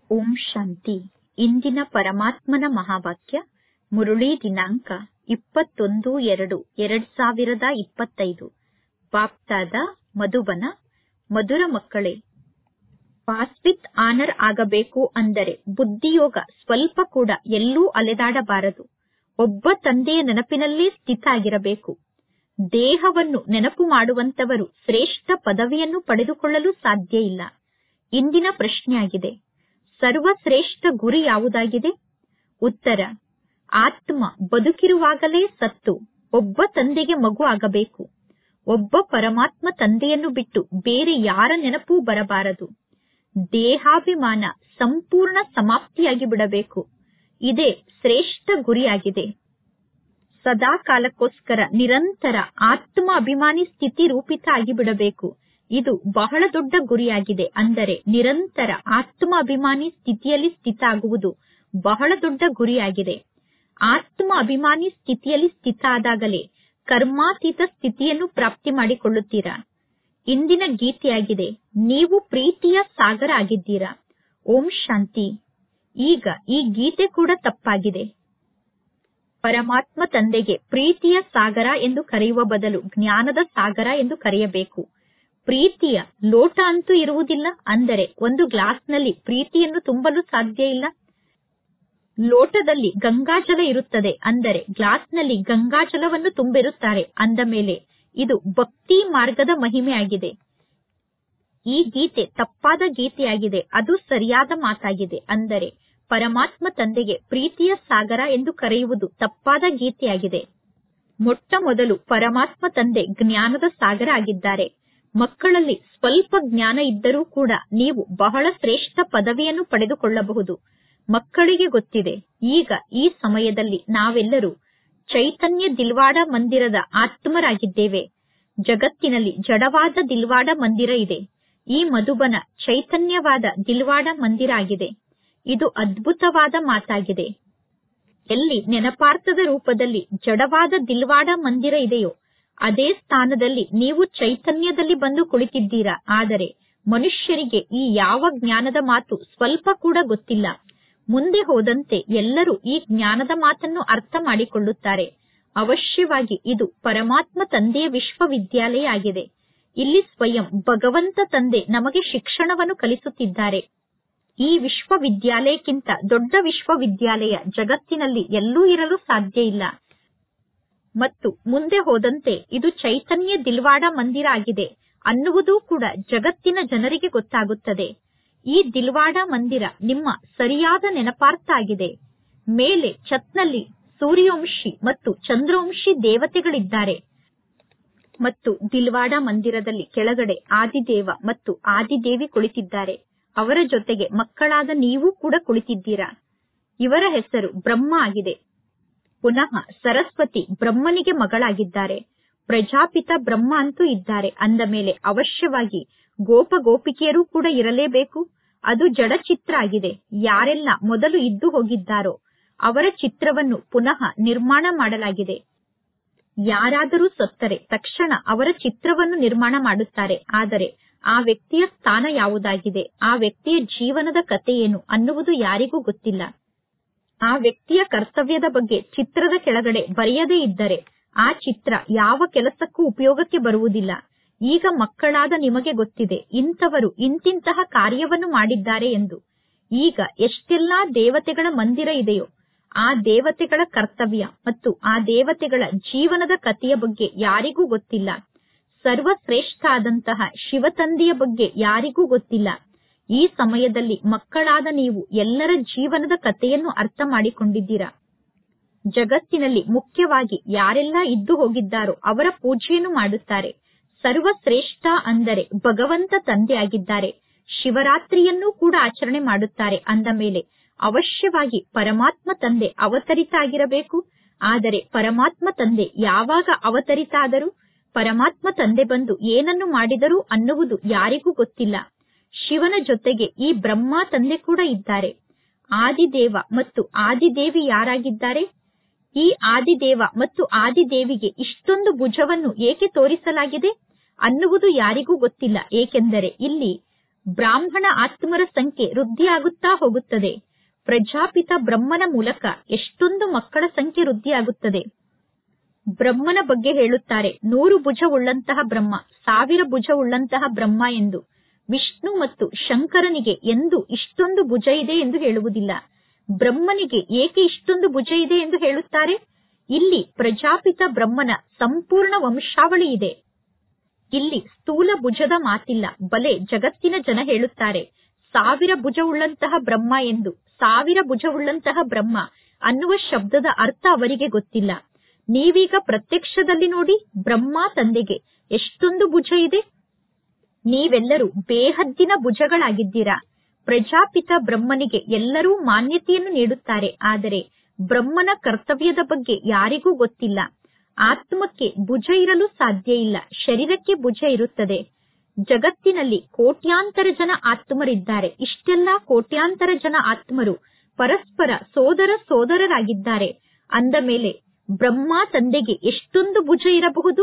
ಓಂ ಶಾಂತಿ ಇಂದಿನ ಪರಮಾತ್ಮನ ಮಹಾವಾಕ್ಯ ಮುರುಳಿ ದಿನಾಂಕ ಇಪ್ಪತ್ತೊಂದು ಎರಡು ಎರಡ್ ಸಾವಿರದ ಇಪ್ಪತ್ತೈದು ಬಾಪ್ತಾದ ಮಧುಬನ ಮಧುರ ಮಕ್ಕಳೇ ಪಾಸ್ ವಿತ್ ಆನರ್ ಆಗಬೇಕು ಅಂದರೆ ಬುದ್ಧಿಯೋಗ ಸ್ವಲ್ಪ ಕೂಡ ಎಲ್ಲೂ ಅಲೆದಾಡಬಾರದು ಒಬ್ಬ ತಂದೆಯ ನೆನಪಿನಲ್ಲೇ ಸ್ಥಿತ ಆಗಿರಬೇಕು ದೇಹವನ್ನು ನೆನಪು ಮಾಡುವಂತವರು ಶ್ರೇಷ್ಠ ಪದವಿಯನ್ನು ಪಡೆದುಕೊಳ್ಳಲು ಸಾಧ್ಯ ಇಲ್ಲ ಇಂದಿನ ಪ್ರಶ್ನೆಯಾಗಿದೆ ಸರ್ವಶ್ರೇಷ್ಠ ಗುರಿ ಯಾವುದಾಗಿದೆ ಉತ್ತರ ಆತ್ಮ ಬದುಕಿರುವಾಗಲೇ ಸತ್ತು ಒಬ್ಬ ತಂದೆಗೆ ಮಗು ಆಗಬೇಕು ಒಬ್ಬ ಪರಮಾತ್ಮ ತಂದೆಯನ್ನು ಬಿಟ್ಟು ಬೇರೆ ಯಾರ ನೆನಪೂ ಬರಬಾರದು ದೇಹಾಭಿಮಾನ ಸಂಪೂರ್ಣ ಸಮಾಪ್ತಿಯಾಗಿ ಬಿಡಬೇಕು ಇದೇ ಶ್ರೇಷ್ಠ ಗುರಿಯಾಗಿದೆ ಸದಾ ಕಾಲಕ್ಕೋಸ್ಕರ ನಿರಂತರ ಆತ್ಮ ಅಭಿಮಾನಿ ಸ್ಥಿತಿ ರೂಪಿತ ಆಗಿ ಬಿಡಬೇಕು ಇದು ಬಹಳ ದೊಡ್ಡ ಗುರಿಯಾಗಿದೆ ಅಂದರೆ ನಿರಂತರ ಆತ್ಮ ಅಭಿಮಾನಿ ಸ್ಥಿತಿಯಲ್ಲಿ ಸ್ಥಿತ ಆಗುವುದು ಬಹಳ ದೊಡ್ಡ ಗುರಿಯಾಗಿದೆ ಆತ್ಮ ಅಭಿಮಾನಿ ಸ್ಥಿತಿಯಲ್ಲಿ ಸ್ಥಿತ ಆದಾಗಲೇ ಕರ್ಮಾತೀತ ಸ್ಥಿತಿಯನ್ನು ಪ್ರಾಪ್ತಿ ಮಾಡಿಕೊಳ್ಳುತ್ತೀರಾ ಇಂದಿನ ಗೀತೆಯಾಗಿದೆ ನೀವು ಪ್ರೀತಿಯ ಸಾಗರ ಆಗಿದ್ದೀರಾ ಓಂ ಶಾಂತಿ ಈಗ ಈ ಗೀತೆ ಕೂಡ ತಪ್ಪಾಗಿದೆ ಪರಮಾತ್ಮ ತಂದೆಗೆ ಪ್ರೀತಿಯ ಸಾಗರ ಎಂದು ಕರೆಯುವ ಬದಲು ಜ್ಞಾನದ ಸಾಗರ ಎಂದು ಕರೆಯಬೇಕು ಪ್ರೀತಿಯ ಲೋಟ ಅಂತೂ ಇರುವುದಿಲ್ಲ ಅಂದರೆ ಒಂದು ಗ್ಲಾಸ್ನಲ್ಲಿ ಪ್ರೀತಿಯನ್ನು ತುಂಬಲು ಸಾಧ್ಯ ಇಲ್ಲ ಲೋಟದಲ್ಲಿ ಗಂಗಾಜಲ ಇರುತ್ತದೆ ಅಂದರೆ ಗ್ಲಾಸ್ನಲ್ಲಿ ಗಂಗಾಜಲವನ್ನು ತುಂಬಿರುತ್ತಾರೆ ಅಂದ ಮೇಲೆ ಇದು ಭಕ್ತಿ ಮಾರ್ಗದ ಮಹಿಮೆಯಾಗಿದೆ ಈ ಗೀತೆ ತಪ್ಪಾದ ಗೀತೆಯಾಗಿದೆ ಅದು ಸರಿಯಾದ ಮಾತಾಗಿದೆ ಅಂದರೆ ಪರಮಾತ್ಮ ತಂದೆಗೆ ಪ್ರೀತಿಯ ಸಾಗರ ಎಂದು ಕರೆಯುವುದು ತಪ್ಪಾದ ಗೀತೆಯಾಗಿದೆ ಮೊಟ್ಟ ಮೊದಲು ಪರಮಾತ್ಮ ತಂದೆ ಜ್ಞಾನದ ಸಾಗರ ಆಗಿದ್ದಾರೆ ಮಕ್ಕಳಲ್ಲಿ ಸ್ವಲ್ಪ ಜ್ಞಾನ ಇದ್ದರೂ ಕೂಡ ನೀವು ಬಹಳ ಶ್ರೇಷ್ಠ ಪದವಿಯನ್ನು ಪಡೆದುಕೊಳ್ಳಬಹುದು ಮಕ್ಕಳಿಗೆ ಗೊತ್ತಿದೆ ಈಗ ಈ ಸಮಯದಲ್ಲಿ ನಾವೆಲ್ಲರೂ ಚೈತನ್ಯ ದಿಲ್ವಾಡ ಮಂದಿರದ ಆತ್ಮರಾಗಿದ್ದೇವೆ ಜಗತ್ತಿನಲ್ಲಿ ಜಡವಾದ ದಿಲ್ವಾಡ ಮಂದಿರ ಇದೆ ಈ ಮಧುಬನ ಚೈತನ್ಯವಾದ ದಿಲ್ವಾಡ ಮಂದಿರ ಆಗಿದೆ ಇದು ಅದ್ಭುತವಾದ ಮಾತಾಗಿದೆ ಎಲ್ಲಿ ನೆನಪಾರ್ಥದ ರೂಪದಲ್ಲಿ ಜಡವಾದ ದಿಲ್ವಾಡ ಮಂದಿರ ಇದೆಯೋ ಅದೇ ಸ್ಥಾನದಲ್ಲಿ ನೀವು ಚೈತನ್ಯದಲ್ಲಿ ಬಂದು ಕುಳಿತಿದ್ದೀರಾ ಆದರೆ ಮನುಷ್ಯರಿಗೆ ಈ ಯಾವ ಜ್ಞಾನದ ಮಾತು ಸ್ವಲ್ಪ ಕೂಡ ಗೊತ್ತಿಲ್ಲ ಮುಂದೆ ಹೋದಂತೆ ಎಲ್ಲರೂ ಈ ಜ್ಞಾನದ ಮಾತನ್ನು ಅರ್ಥ ಮಾಡಿಕೊಳ್ಳುತ್ತಾರೆ ಅವಶ್ಯವಾಗಿ ಇದು ಪರಮಾತ್ಮ ತಂದೆಯ ವಿಶ್ವವಿದ್ಯಾಲಯ ಆಗಿದೆ ಇಲ್ಲಿ ಸ್ವಯಂ ಭಗವಂತ ತಂದೆ ನಮಗೆ ಶಿಕ್ಷಣವನ್ನು ಕಲಿಸುತ್ತಿದ್ದಾರೆ ಈ ವಿಶ್ವವಿದ್ಯಾಲಯಕ್ಕಿಂತ ದೊಡ್ಡ ವಿಶ್ವವಿದ್ಯಾಲಯ ಜಗತ್ತಿನಲ್ಲಿ ಎಲ್ಲೂ ಇರಲು ಸಾಧ್ಯ ಇಲ್ಲ ಮತ್ತು ಮುಂದೆ ಹೋದಂತೆ ಇದು ಚೈತನ್ಯ ದಿಲ್ವಾಡ ಮಂದಿರ ಆಗಿದೆ ಅನ್ನುವುದೂ ಕೂಡ ಜಗತ್ತಿನ ಜನರಿಗೆ ಗೊತ್ತಾಗುತ್ತದೆ ಈ ದಿಲ್ವಾಡ ಮಂದಿರ ನಿಮ್ಮ ಸರಿಯಾದ ನೆನಪಾರ್ಥ ಆಗಿದೆ ಮೇಲೆ ಛತ್ನಲ್ಲಿ ಸೂರ್ಯವಂಶಿ ಮತ್ತು ಚಂದ್ರವಂಶಿ ದೇವತೆಗಳಿದ್ದಾರೆ ಮತ್ತು ದಿಲ್ವಾಡ ಮಂದಿರದಲ್ಲಿ ಕೆಳಗಡೆ ಆದಿದೇವ ಮತ್ತು ಆದಿದೇವಿ ಕುಳಿತಿದ್ದಾರೆ ಅವರ ಜೊತೆಗೆ ಮಕ್ಕಳಾದ ನೀವು ಕೂಡ ಕುಳಿತಿದ್ದೀರಾ ಇವರ ಹೆಸರು ಬ್ರಹ್ಮ ಆಗಿದೆ ಪುನಃ ಸರಸ್ವತಿ ಬ್ರಹ್ಮನಿಗೆ ಮಗಳಾಗಿದ್ದಾರೆ ಪ್ರಜಾಪಿತ ಬ್ರಹ್ಮ ಅಂತೂ ಇದ್ದಾರೆ ಅಂದ ಮೇಲೆ ಅವಶ್ಯವಾಗಿ ಗೋಪ ಗೋಪಿಕೆಯರೂ ಕೂಡ ಇರಲೇಬೇಕು ಅದು ಜಡ ಚಿತ್ರ ಆಗಿದೆ ಯಾರೆಲ್ಲ ಮೊದಲು ಇದ್ದು ಹೋಗಿದ್ದಾರೋ ಅವರ ಚಿತ್ರವನ್ನು ಪುನಃ ನಿರ್ಮಾಣ ಮಾಡಲಾಗಿದೆ ಯಾರಾದರೂ ಸತ್ತರೆ ತಕ್ಷಣ ಅವರ ಚಿತ್ರವನ್ನು ನಿರ್ಮಾಣ ಮಾಡುತ್ತಾರೆ ಆದರೆ ಆ ವ್ಯಕ್ತಿಯ ಸ್ಥಾನ ಯಾವುದಾಗಿದೆ ಆ ವ್ಯಕ್ತಿಯ ಜೀವನದ ಕಥೆ ಏನು ಅನ್ನುವುದು ಯಾರಿಗೂ ಗೊತ್ತಿಲ್ಲ ಆ ವ್ಯಕ್ತಿಯ ಕರ್ತವ್ಯದ ಬಗ್ಗೆ ಚಿತ್ರದ ಕೆಳಗಡೆ ಬರೆಯದೇ ಇದ್ದರೆ ಆ ಚಿತ್ರ ಯಾವ ಕೆಲಸಕ್ಕೂ ಉಪಯೋಗಕ್ಕೆ ಬರುವುದಿಲ್ಲ ಈಗ ಮಕ್ಕಳಾದ ನಿಮಗೆ ಗೊತ್ತಿದೆ ಇಂಥವರು ಇಂತಿಂತಹ ಕಾರ್ಯವನ್ನು ಮಾಡಿದ್ದಾರೆ ಎಂದು ಈಗ ಎಷ್ಟೆಲ್ಲಾ ದೇವತೆಗಳ ಮಂದಿರ ಇದೆಯೋ ಆ ದೇವತೆಗಳ ಕರ್ತವ್ಯ ಮತ್ತು ಆ ದೇವತೆಗಳ ಜೀವನದ ಕಥೆಯ ಬಗ್ಗೆ ಯಾರಿಗೂ ಗೊತ್ತಿಲ್ಲ ಸರ್ವಶ್ರೇಷ್ಠ ಆದಂತಹ ಶಿವತಂದೆಯ ಬಗ್ಗೆ ಯಾರಿಗೂ ಗೊತ್ತಿಲ್ಲ ಈ ಸಮಯದಲ್ಲಿ ಮಕ್ಕಳಾದ ನೀವು ಎಲ್ಲರ ಜೀವನದ ಕಥೆಯನ್ನು ಅರ್ಥ ಮಾಡಿಕೊಂಡಿದ್ದೀರಾ ಜಗತ್ತಿನಲ್ಲಿ ಮುಖ್ಯವಾಗಿ ಯಾರೆಲ್ಲ ಇದ್ದು ಹೋಗಿದ್ದಾರೋ ಅವರ ಪೂಜೆಯನ್ನು ಮಾಡುತ್ತಾರೆ ಸರ್ವಶ್ರೇಷ್ಠ ಅಂದರೆ ಭಗವಂತ ತಂದೆ ಆಗಿದ್ದಾರೆ ಶಿವರಾತ್ರಿಯನ್ನೂ ಕೂಡ ಆಚರಣೆ ಮಾಡುತ್ತಾರೆ ಅಂದ ಮೇಲೆ ಅವಶ್ಯವಾಗಿ ಪರಮಾತ್ಮ ತಂದೆ ಅವತರಿತ ಆಗಿರಬೇಕು ಆದರೆ ಪರಮಾತ್ಮ ತಂದೆ ಯಾವಾಗ ಅವತರಿತ ಆದರೂ ಪರಮಾತ್ಮ ತಂದೆ ಬಂದು ಏನನ್ನು ಮಾಡಿದರು ಅನ್ನುವುದು ಯಾರಿಗೂ ಗೊತ್ತಿಲ್ಲ ಶಿವನ ಜೊತೆಗೆ ಈ ಬ್ರಹ್ಮ ತಂದೆ ಕೂಡ ಇದ್ದಾರೆ ಆದಿದೇವ ಮತ್ತು ಆದಿದೇವಿ ಯಾರಾಗಿದ್ದಾರೆ ಈ ಆದಿದೇವ ಮತ್ತು ಆದಿದೇವಿಗೆ ಇಷ್ಟೊಂದು ಭುಜವನ್ನು ಏಕೆ ತೋರಿಸಲಾಗಿದೆ ಅನ್ನುವುದು ಯಾರಿಗೂ ಗೊತ್ತಿಲ್ಲ ಏಕೆಂದರೆ ಇಲ್ಲಿ ಬ್ರಾಹ್ಮಣ ಆತ್ಮರ ಸಂಖ್ಯೆ ವೃದ್ಧಿಯಾಗುತ್ತಾ ಹೋಗುತ್ತದೆ ಪ್ರಜಾಪಿತ ಬ್ರಹ್ಮನ ಮೂಲಕ ಎಷ್ಟೊಂದು ಮಕ್ಕಳ ಸಂಖ್ಯೆ ವೃದ್ಧಿಯಾಗುತ್ತದೆ ಬ್ರಹ್ಮನ ಬಗ್ಗೆ ಹೇಳುತ್ತಾರೆ ನೂರು ಭುಜವುಳ್ಳಂತಹ ಬ್ರಹ್ಮ ಸಾವಿರ ಭುಜವುಳ್ಳಂತಹ ಬ್ರಹ್ಮ ಎಂದು ವಿಷ್ಣು ಮತ್ತು ಶಂಕರನಿಗೆ ಎಂದು ಇಷ್ಟೊಂದು ಭುಜ ಇದೆ ಎಂದು ಹೇಳುವುದಿಲ್ಲ ಬ್ರಹ್ಮನಿಗೆ ಏಕೆ ಇಷ್ಟೊಂದು ಭುಜ ಇದೆ ಎಂದು ಹೇಳುತ್ತಾರೆ ಇಲ್ಲಿ ಪ್ರಜಾಪಿತ ಬ್ರಹ್ಮನ ಸಂಪೂರ್ಣ ವಂಶಾವಳಿ ಇದೆ ಇಲ್ಲಿ ಸ್ಥೂಲ ಭುಜದ ಮಾತಿಲ್ಲ ಬಲೆ ಜಗತ್ತಿನ ಜನ ಹೇಳುತ್ತಾರೆ ಸಾವಿರ ಭುಜವುಳ್ಳಂತಹ ಬ್ರಹ್ಮ ಎಂದು ಸಾವಿರ ಭುಜವುಳ್ಳಂತಹ ಬ್ರಹ್ಮ ಅನ್ನುವ ಶಬ್ದದ ಅರ್ಥ ಅವರಿಗೆ ಗೊತ್ತಿಲ್ಲ ನೀವೀಗ ಪ್ರತ್ಯಕ್ಷದಲ್ಲಿ ನೋಡಿ ಬ್ರಹ್ಮ ತಂದೆಗೆ ಎಷ್ಟೊಂದು ಭುಜ ಇದೆ ನೀವೆಲ್ಲರೂ ಬೇಹದ್ದಿನ ಭುಜಗಳಾಗಿದ್ದೀರಾ ಪ್ರಜಾಪಿತ ಬ್ರಹ್ಮನಿಗೆ ಎಲ್ಲರೂ ಮಾನ್ಯತೆಯನ್ನು ನೀಡುತ್ತಾರೆ ಆದರೆ ಬ್ರಹ್ಮನ ಕರ್ತವ್ಯದ ಬಗ್ಗೆ ಯಾರಿಗೂ ಗೊತ್ತಿಲ್ಲ ಆತ್ಮಕ್ಕೆ ಭುಜ ಇರಲು ಸಾಧ್ಯ ಇಲ್ಲ ಶರೀರಕ್ಕೆ ಭುಜ ಇರುತ್ತದೆ ಜಗತ್ತಿನಲ್ಲಿ ಕೋಟ್ಯಾಂತರ ಜನ ಆತ್ಮರಿದ್ದಾರೆ ಇಷ್ಟೆಲ್ಲಾ ಕೋಟ್ಯಾಂತರ ಜನ ಆತ್ಮರು ಪರಸ್ಪರ ಸೋದರ ಸೋದರರಾಗಿದ್ದಾರೆ ಅಂದ ಮೇಲೆ ಬ್ರಹ್ಮ ತಂದೆಗೆ ಎಷ್ಟೊಂದು ಭುಜ ಇರಬಹುದು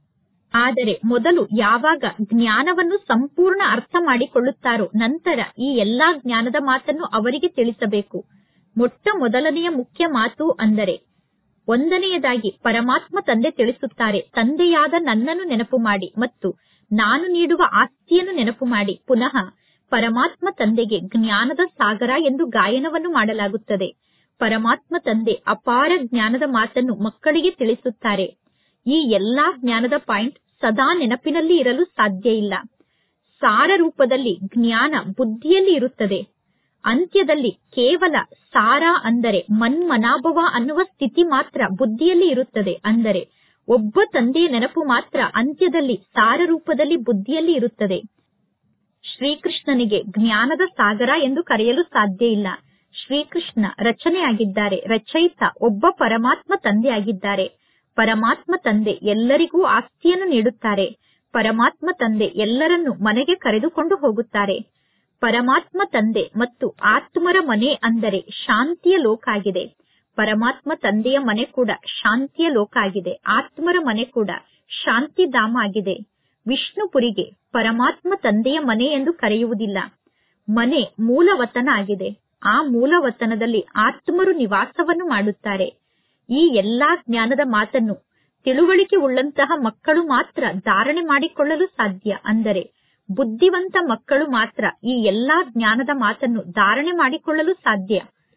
ಆದರೆ ಮೊದಲು ಯಾವಾಗ ಜ್ಞಾನವನ್ನು ಸಂಪೂರ್ಣ ಅರ್ಥ ಮಾಡಿಕೊಳ್ಳುತ್ತಾರೋ ನಂತರ ಈ ಎಲ್ಲಾ ಜ್ಞಾನದ ಮಾತನ್ನು ಅವರಿಗೆ ತಿಳಿಸಬೇಕು ಮೊಟ್ಟ ಮೊದಲನೆಯ ಮುಖ್ಯ ಮಾತು ಅಂದರೆ ಒಂದನೆಯದಾಗಿ ಪರಮಾತ್ಮ ತಂದೆ ತಿಳಿಸುತ್ತಾರೆ ತಂದೆಯಾದ ನನ್ನನ್ನು ನೆನಪು ಮಾಡಿ ಮತ್ತು ನಾನು ನೀಡುವ ಆಸ್ತಿಯನ್ನು ನೆನಪು ಮಾಡಿ ಪುನಃ ಪರಮಾತ್ಮ ತಂದೆಗೆ ಜ್ಞಾನದ ಸಾಗರ ಎಂದು ಗಾಯನವನ್ನು ಮಾಡಲಾಗುತ್ತದೆ ಪರಮಾತ್ಮ ತಂದೆ ಅಪಾರ ಜ್ಞಾನದ ಮಾತನ್ನು ಮಕ್ಕಳಿಗೆ ತಿಳಿಸುತ್ತಾರೆ ಈ ಎಲ್ಲಾ ಜ್ಞಾನದ ಪಾಯಿಂಟ್ ಸದಾ ನೆನಪಿನಲ್ಲಿ ಇರಲು ಸಾಧ್ಯ ಇಲ್ಲ ಸಾರ ರೂಪದಲ್ಲಿ ಜ್ಞಾನ ಬುದ್ಧಿಯಲ್ಲಿ ಇರುತ್ತದೆ ಅಂತ್ಯದಲ್ಲಿ ಕೇವಲ ಸಾರ ಅಂದರೆ ಮನ್ಮನಾಭವ ಅನ್ನುವ ಸ್ಥಿತಿ ಮಾತ್ರ ಬುದ್ಧಿಯಲ್ಲಿ ಇರುತ್ತದೆ ಅಂದರೆ ಒಬ್ಬ ತಂದೆಯ ನೆನಪು ಮಾತ್ರ ಅಂತ್ಯದಲ್ಲಿ ಸಾರ ರೂಪದಲ್ಲಿ ಬುದ್ಧಿಯಲ್ಲಿ ಇರುತ್ತದೆ ಶ್ರೀಕೃಷ್ಣನಿಗೆ ಜ್ಞಾನದ ಸಾಗರ ಎಂದು ಕರೆಯಲು ಸಾಧ್ಯ ಇಲ್ಲ ಶ್ರೀಕೃಷ್ಣ ರಚನೆಯಾಗಿದ್ದಾರೆ ರಚಯಿತ ಒಬ್ಬ ಪರಮಾತ್ಮ ತಂದೆ ಆಗಿದ್ದಾರೆ ಪರಮಾತ್ಮ ತಂದೆ ಎಲ್ಲರಿಗೂ ಆಸ್ತಿಯನ್ನು ನೀಡುತ್ತಾರೆ ಪರಮಾತ್ಮ ತಂದೆ ಎಲ್ಲರನ್ನು ಮನೆಗೆ ಕರೆದುಕೊಂಡು ಹೋಗುತ್ತಾರೆ ಪರಮಾತ್ಮ ತಂದೆ ಮತ್ತು ಆತ್ಮರ ಮನೆ ಅಂದರೆ ಶಾಂತಿಯ ಲೋಕ ಆಗಿದೆ ಪರಮಾತ್ಮ ತಂದೆಯ ಮನೆ ಕೂಡ ಶಾಂತಿಯ ಲೋಕ ಆಗಿದೆ ಆತ್ಮರ ಮನೆ ಕೂಡ ಶಾಂತಿಧಾಮ ಆಗಿದೆ ವಿಷ್ಣುಪುರಿಗೆ ಪರಮಾತ್ಮ ತಂದೆಯ ಮನೆ ಎಂದು ಕರೆಯುವುದಿಲ್ಲ ಮನೆ ಮೂಲವತನ ಆಗಿದೆ ಆ ಮೂಲವತನದಲ್ಲಿ ಆತ್ಮರು ನಿವಾಸವನ್ನು ಮಾಡುತ್ತಾರೆ ಈ ಎಲ್ಲಾ ಜ್ಞಾನದ ಮಾತನ್ನು ತಿಳುವಳಿಕೆ ಉಳ್ಳಂತಹ ಮಕ್ಕಳು ಮಾತ್ರ ಧಾರಣೆ ಮಾಡಿಕೊಳ್ಳಲು ಸಾಧ್ಯ ಅಂದರೆ ಬುದ್ಧಿವಂತ ಮಕ್ಕಳು ಮಾತ್ರ ಈ ಎಲ್ಲಾ ಜ್ಞಾನದ ಮಾತನ್ನು ಧಾರಣೆ ಮಾಡಿಕೊಳ್ಳಲು ಸಾಧ್ಯ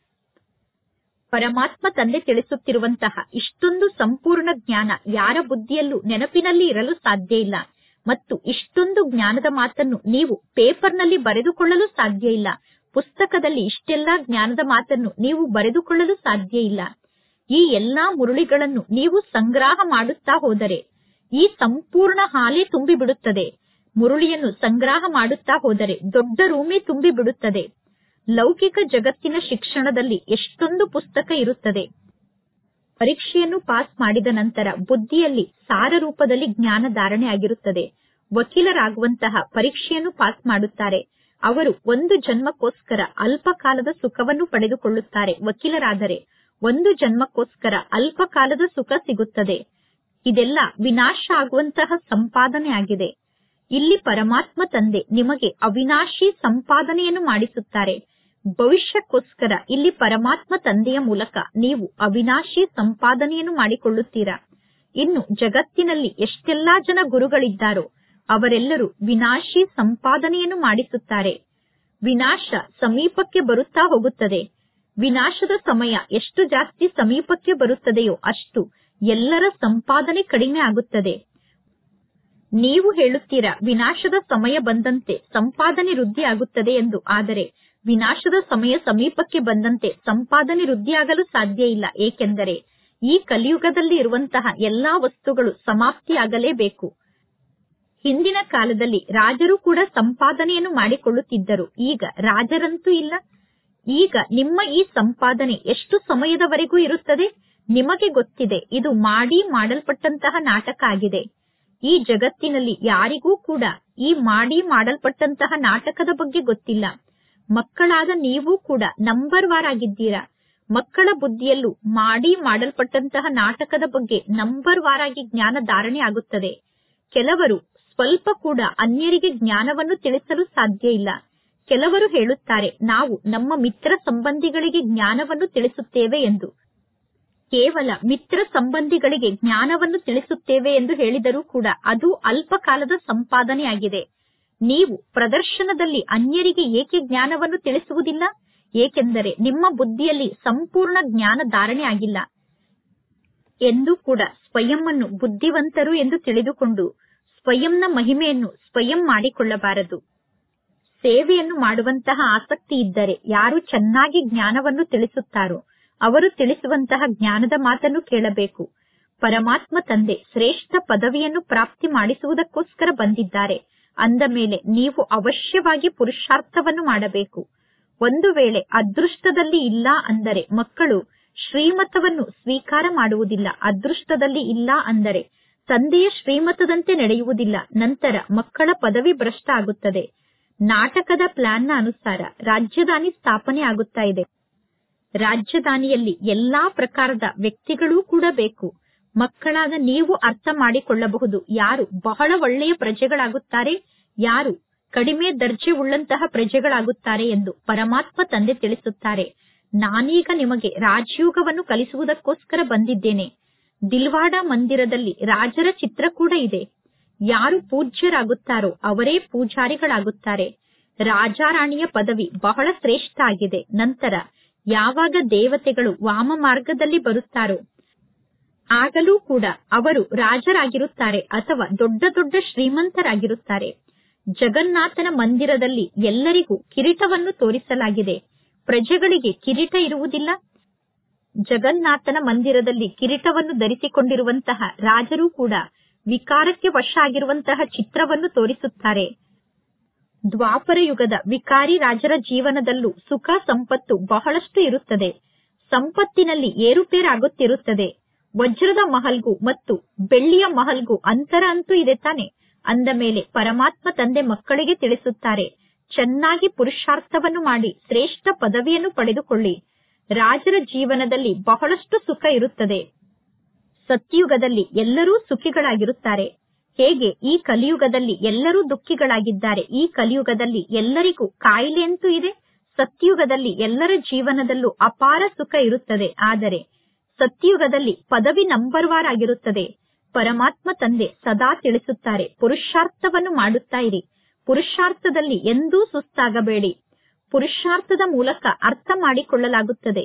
ಪರಮಾತ್ಮ ತಂದೆ ತಿಳಿಸುತ್ತಿರುವಂತಹ ಇಷ್ಟೊಂದು ಸಂಪೂರ್ಣ ಜ್ಞಾನ ಯಾರ ಬುದ್ಧಿಯಲ್ಲೂ ನೆನಪಿನಲ್ಲಿ ಇರಲು ಸಾಧ್ಯ ಇಲ್ಲ ಮತ್ತು ಇಷ್ಟೊಂದು ಜ್ಞಾನದ ಮಾತನ್ನು ನೀವು ಪೇಪರ್ನಲ್ಲಿ ಬರೆದುಕೊಳ್ಳಲು ಸಾಧ್ಯ ಇಲ್ಲ ಪುಸ್ತಕದಲ್ಲಿ ಇಷ್ಟೆಲ್ಲಾ ಜ್ಞಾನದ ಮಾತನ್ನು ನೀವು ಬರೆದುಕೊಳ್ಳಲು ಸಾಧ್ಯ ಇಲ್ಲ ಈ ಎಲ್ಲಾ ಮುರುಳಿಗಳನ್ನು ನೀವು ಸಂಗ್ರಹ ಮಾಡುತ್ತಾ ಹೋದರೆ ಈ ಸಂಪೂರ್ಣ ಹಾಲೆ ತುಂಬಿ ಬಿಡುತ್ತದೆ ಮುರುಳಿಯನ್ನು ಸಂಗ್ರಹ ಮಾಡುತ್ತಾ ಹೋದರೆ ದೊಡ್ಡ ರೂಮೇ ತುಂಬಿ ಬಿಡುತ್ತದೆ ಲೌಕಿಕ ಜಗತ್ತಿನ ಶಿಕ್ಷಣದಲ್ಲಿ ಎಷ್ಟೊಂದು ಪುಸ್ತಕ ಇರುತ್ತದೆ ಪರೀಕ್ಷೆಯನ್ನು ಪಾಸ್ ಮಾಡಿದ ನಂತರ ಬುದ್ಧಿಯಲ್ಲಿ ಸಾರ ರೂಪದಲ್ಲಿ ಜ್ಞಾನ ಧಾರಣೆ ಆಗಿರುತ್ತದೆ ವಕೀಲರಾಗುವಂತಹ ಪರೀಕ್ಷೆಯನ್ನು ಪಾಸ್ ಮಾಡುತ್ತಾರೆ ಅವರು ಒಂದು ಜನ್ಮಕ್ಕೋಸ್ಕರ ಅಲ್ಪ ಕಾಲದ ಸುಖವನ್ನು ಪಡೆದುಕೊಳ್ಳುತ್ತಾರೆ ವಕೀಲರಾದರೆ ಒಂದು ಜನ್ಮಕ್ಕೋಸ್ಕರ ಅಲ್ಪ ಕಾಲದ ಸುಖ ಸಿಗುತ್ತದೆ ಇದೆಲ್ಲ ವಿನಾಶ ಆಗುವಂತಹ ಸಂಪಾದನೆ ಆಗಿದೆ ಇಲ್ಲಿ ಪರಮಾತ್ಮ ತಂದೆ ನಿಮಗೆ ಅವಿನಾಶಿ ಸಂಪಾದನೆಯನ್ನು ಮಾಡಿಸುತ್ತಾರೆ ಭವಿಷ್ಯಕ್ಕೋಸ್ಕರ ಇಲ್ಲಿ ಪರಮಾತ್ಮ ತಂದೆಯ ಮೂಲಕ ನೀವು ಅವಿನಾಶಿ ಸಂಪಾದನೆಯನ್ನು ಮಾಡಿಕೊಳ್ಳುತ್ತೀರಾ ಇನ್ನು ಜಗತ್ತಿನಲ್ಲಿ ಎಷ್ಟೆಲ್ಲಾ ಜನ ಗುರುಗಳಿದ್ದಾರೋ ಅವರೆಲ್ಲರೂ ವಿನಾಶಿ ಸಂಪಾದನೆಯನ್ನು ಮಾಡಿಸುತ್ತಾರೆ ವಿನಾಶ ಸಮೀಪಕ್ಕೆ ಬರುತ್ತಾ ಹೋಗುತ್ತದೆ ವಿನಾಶದ ಸಮಯ ಎಷ್ಟು ಜಾಸ್ತಿ ಸಮೀಪಕ್ಕೆ ಬರುತ್ತದೆಯೋ ಅಷ್ಟು ಎಲ್ಲರ ಸಂಪಾದನೆ ಕಡಿಮೆ ಆಗುತ್ತದೆ ನೀವು ಹೇಳುತ್ತೀರಾ ವಿನಾಶದ ಸಮಯ ಬಂದಂತೆ ಸಂಪಾದನೆ ವೃದ್ಧಿ ಆಗುತ್ತದೆ ಎಂದು ಆದರೆ ವಿನಾಶದ ಸಮಯ ಸಮೀಪಕ್ಕೆ ಬಂದಂತೆ ಸಂಪಾದನೆ ವೃದ್ಧಿಯಾಗಲು ಸಾಧ್ಯ ಇಲ್ಲ ಏಕೆಂದರೆ ಈ ಕಲಿಯುಗದಲ್ಲಿ ಇರುವಂತಹ ಎಲ್ಲಾ ವಸ್ತುಗಳು ಸಮಾಪ್ತಿಯಾಗಲೇಬೇಕು ಹಿಂದಿನ ಕಾಲದಲ್ಲಿ ರಾಜರು ಕೂಡ ಸಂಪಾದನೆಯನ್ನು ಮಾಡಿಕೊಳ್ಳುತ್ತಿದ್ದರು ಈಗ ರಾಜರಂತೂ ಇಲ್ಲ ಈಗ ನಿಮ್ಮ ಈ ಸಂಪಾದನೆ ಎಷ್ಟು ಸಮಯದವರೆಗೂ ಇರುತ್ತದೆ ನಿಮಗೆ ಗೊತ್ತಿದೆ ಇದು ಮಾಡಿ ಮಾಡಲ್ಪಟ್ಟಂತಹ ನಾಟಕ ಆಗಿದೆ ಈ ಜಗತ್ತಿನಲ್ಲಿ ಯಾರಿಗೂ ಕೂಡ ಈ ಮಾಡಿ ಮಾಡಲ್ಪಟ್ಟಂತಹ ನಾಟಕದ ಬಗ್ಗೆ ಗೊತ್ತಿಲ್ಲ ಮಕ್ಕಳಾದ ನೀವು ಕೂಡ ನಂಬರ್ ವಾರ್ ಆಗಿದ್ದೀರಾ ಮಕ್ಕಳ ಬುದ್ಧಿಯಲ್ಲೂ ಮಾಡಿ ಮಾಡಲ್ಪಟ್ಟಂತಹ ನಾಟಕದ ಬಗ್ಗೆ ನಂಬರ್ ವಾರ್ ಆಗಿ ಜ್ಞಾನ ಧಾರಣೆ ಆಗುತ್ತದೆ ಕೆಲವರು ಸ್ವಲ್ಪ ಕೂಡ ಅನ್ಯರಿಗೆ ಜ್ಞಾನವನ್ನು ತಿಳಿಸಲು ಸಾಧ್ಯ ಇಲ್ಲ ಕೆಲವರು ಹೇಳುತ್ತಾರೆ ನಾವು ನಮ್ಮ ಮಿತ್ರ ಸಂಬಂಧಿಗಳಿಗೆ ಜ್ಞಾನವನ್ನು ತಿಳಿಸುತ್ತೇವೆ ಎಂದು ಕೇವಲ ಮಿತ್ರ ಸಂಬಂಧಿಗಳಿಗೆ ಜ್ಞಾನವನ್ನು ತಿಳಿಸುತ್ತೇವೆ ಎಂದು ಹೇಳಿದರೂ ಕೂಡ ಅದು ಅಲ್ಪ ಕಾಲದ ಸಂಪಾದನೆಯಾಗಿದೆ ನೀವು ಪ್ರದರ್ಶನದಲ್ಲಿ ಅನ್ಯರಿಗೆ ಏಕೆ ಜ್ಞಾನವನ್ನು ತಿಳಿಸುವುದಿಲ್ಲ ಏಕೆಂದರೆ ನಿಮ್ಮ ಬುದ್ಧಿಯಲ್ಲಿ ಸಂಪೂರ್ಣ ಜ್ಞಾನ ಧಾರಣೆ ಆಗಿಲ್ಲ ಎಂದು ಕೂಡ ಸ್ವಯಂವನ್ನು ಬುದ್ಧಿವಂತರು ಎಂದು ತಿಳಿದುಕೊಂಡು ಸ್ವಯಂನ ಮಹಿಮೆಯನ್ನು ಸ್ವಯಂ ಮಾಡಿಕೊಳ್ಳಬಾರದು ಸೇವೆಯನ್ನು ಮಾಡುವಂತಹ ಆಸಕ್ತಿ ಇದ್ದರೆ ಯಾರು ಚೆನ್ನಾಗಿ ಜ್ಞಾನವನ್ನು ತಿಳಿಸುತ್ತಾರೋ ಅವರು ತಿಳಿಸುವಂತಹ ಜ್ಞಾನದ ಮಾತನ್ನು ಕೇಳಬೇಕು ಪರಮಾತ್ಮ ತಂದೆ ಶ್ರೇಷ್ಠ ಪದವಿಯನ್ನು ಪ್ರಾಪ್ತಿ ಮಾಡಿಸುವುದಕ್ಕೋಸ್ಕರ ಬಂದಿದ್ದಾರೆ ಅಂದ ಮೇಲೆ ನೀವು ಅವಶ್ಯವಾಗಿ ಪುರುಷಾರ್ಥವನ್ನು ಮಾಡಬೇಕು ಒಂದು ವೇಳೆ ಅದೃಷ್ಟದಲ್ಲಿ ಇಲ್ಲ ಅಂದರೆ ಮಕ್ಕಳು ಶ್ರೀಮತವನ್ನು ಸ್ವೀಕಾರ ಮಾಡುವುದಿಲ್ಲ ಅದೃಷ್ಟದಲ್ಲಿ ಇಲ್ಲ ಅಂದರೆ ತಂದೆಯ ಶ್ರೀಮತದಂತೆ ನಡೆಯುವುದಿಲ್ಲ ನಂತರ ಮಕ್ಕಳ ಪದವಿ ಭ್ರಷ್ಟ ಆಗುತ್ತದೆ ನಾಟಕದ ಪ್ಲಾನ್ನ ಅನುಸಾರ ರಾಜಧಾನಿ ಸ್ಥಾಪನೆ ಆಗುತ್ತಾ ಇದೆ ರಾಜಧಾನಿಯಲ್ಲಿ ಎಲ್ಲಾ ಪ್ರಕಾರದ ವ್ಯಕ್ತಿಗಳೂ ಕೂಡ ಬೇಕು ಮಕ್ಕಳಾದ ನೀವು ಅರ್ಥ ಮಾಡಿಕೊಳ್ಳಬಹುದು ಯಾರು ಬಹಳ ಒಳ್ಳೆಯ ಪ್ರಜೆಗಳಾಗುತ್ತಾರೆ ಯಾರು ಕಡಿಮೆ ದರ್ಜೆ ಉಳ್ಳಂತಹ ಪ್ರಜೆಗಳಾಗುತ್ತಾರೆ ಎಂದು ಪರಮಾತ್ಮ ತಂದೆ ತಿಳಿಸುತ್ತಾರೆ ನಾನೀಗ ನಿಮಗೆ ರಾಜಯೋಗವನ್ನು ಕಲಿಸುವುದಕ್ಕೋಸ್ಕರ ಬಂದಿದ್ದೇನೆ ದಿಲ್ವಾಡ ಮಂದಿರದಲ್ಲಿ ರಾಜರ ಚಿತ್ರ ಕೂಡ ಇದೆ ಯಾರು ಪೂಜ್ಯರಾಗುತ್ತಾರೋ ಅವರೇ ಪೂಜಾರಿಗಳಾಗುತ್ತಾರೆ ರಾಜಾರಾಣಿಯ ಪದವಿ ಬಹಳ ಶ್ರೇಷ್ಠ ಆಗಿದೆ ನಂತರ ಯಾವಾಗ ದೇವತೆಗಳು ವಾಮ ಮಾರ್ಗದಲ್ಲಿ ಬರುತ್ತಾರೋ ಆಗಲೂ ಕೂಡ ಅವರು ರಾಜರಾಗಿರುತ್ತಾರೆ ಅಥವಾ ದೊಡ್ಡ ದೊಡ್ಡ ಶ್ರೀಮಂತರಾಗಿರುತ್ತಾರೆ ಜಗನ್ನಾಥನ ಮಂದಿರದಲ್ಲಿ ಎಲ್ಲರಿಗೂ ಕಿರೀಟವನ್ನು ತೋರಿಸಲಾಗಿದೆ ಪ್ರಜೆಗಳಿಗೆ ಕಿರೀಟ ಇರುವುದಿಲ್ಲ ಜಗನ್ನಾಥನ ಮಂದಿರದಲ್ಲಿ ಕಿರೀಟವನ್ನು ಧರಿಸಿಕೊಂಡಿರುವಂತಹ ರಾಜರು ಕೂಡ ವಿಕಾರಕ್ಕೆ ವಶ ಆಗಿರುವಂತಹ ಚಿತ್ರವನ್ನು ತೋರಿಸುತ್ತಾರೆ ದ್ವಾಪರ ಯುಗದ ವಿಕಾರಿ ರಾಜರ ಜೀವನದಲ್ಲೂ ಸುಖ ಸಂಪತ್ತು ಬಹಳಷ್ಟು ಇರುತ್ತದೆ ಸಂಪತ್ತಿನಲ್ಲಿ ಏರುಪೇರಾಗುತ್ತಿರುತ್ತದೆ ವಜ್ರದ ಮಹಲ್ಗೂ ಮತ್ತು ಬೆಳ್ಳಿಯ ಮಹಲ್ಗೂ ಅಂತರ ಅಂತೂ ಇದೆ ತಾನೆ ಅಂದ ಮೇಲೆ ಪರಮಾತ್ಮ ತಂದೆ ಮಕ್ಕಳಿಗೆ ತಿಳಿಸುತ್ತಾರೆ ಚೆನ್ನಾಗಿ ಪುರುಷಾರ್ಥವನ್ನು ಮಾಡಿ ಶ್ರೇಷ್ಠ ಪದವಿಯನ್ನು ಪಡೆದುಕೊಳ್ಳಿ ರಾಜರ ಜೀವನದಲ್ಲಿ ಬಹಳಷ್ಟು ಸುಖ ಇರುತ್ತದೆ ಸತ್ಯುಗದಲ್ಲಿ ಎಲ್ಲರೂ ಸುಖಿಗಳಾಗಿರುತ್ತಾರೆ ಹೇಗೆ ಈ ಕಲಿಯುಗದಲ್ಲಿ ಎಲ್ಲರೂ ದುಃಖಿಗಳಾಗಿದ್ದಾರೆ ಈ ಕಲಿಯುಗದಲ್ಲಿ ಎಲ್ಲರಿಗೂ ಕಾಯಿಲೆ ಅಂತೂ ಇದೆ ಸತ್ಯುಗದಲ್ಲಿ ಎಲ್ಲರ ಜೀವನದಲ್ಲೂ ಅಪಾರ ಸುಖ ಇರುತ್ತದೆ ಆದರೆ ಸತ್ಯುಗದಲ್ಲಿ ಪದವಿ ನಂಬರ್ ವಾರ್ ಆಗಿರುತ್ತದೆ ಪರಮಾತ್ಮ ತಂದೆ ಸದಾ ತಿಳಿಸುತ್ತಾರೆ ಪುರುಷಾರ್ಥವನ್ನು ಮಾಡುತ್ತಾ ಇರಿ ಪುರುಷಾರ್ಥದಲ್ಲಿ ಎಂದೂ ಸುಸ್ತಾಗಬೇಡಿ ಪುರುಷಾರ್ಥದ ಮೂಲಕ ಅರ್ಥ ಮಾಡಿಕೊಳ್ಳಲಾಗುತ್ತದೆ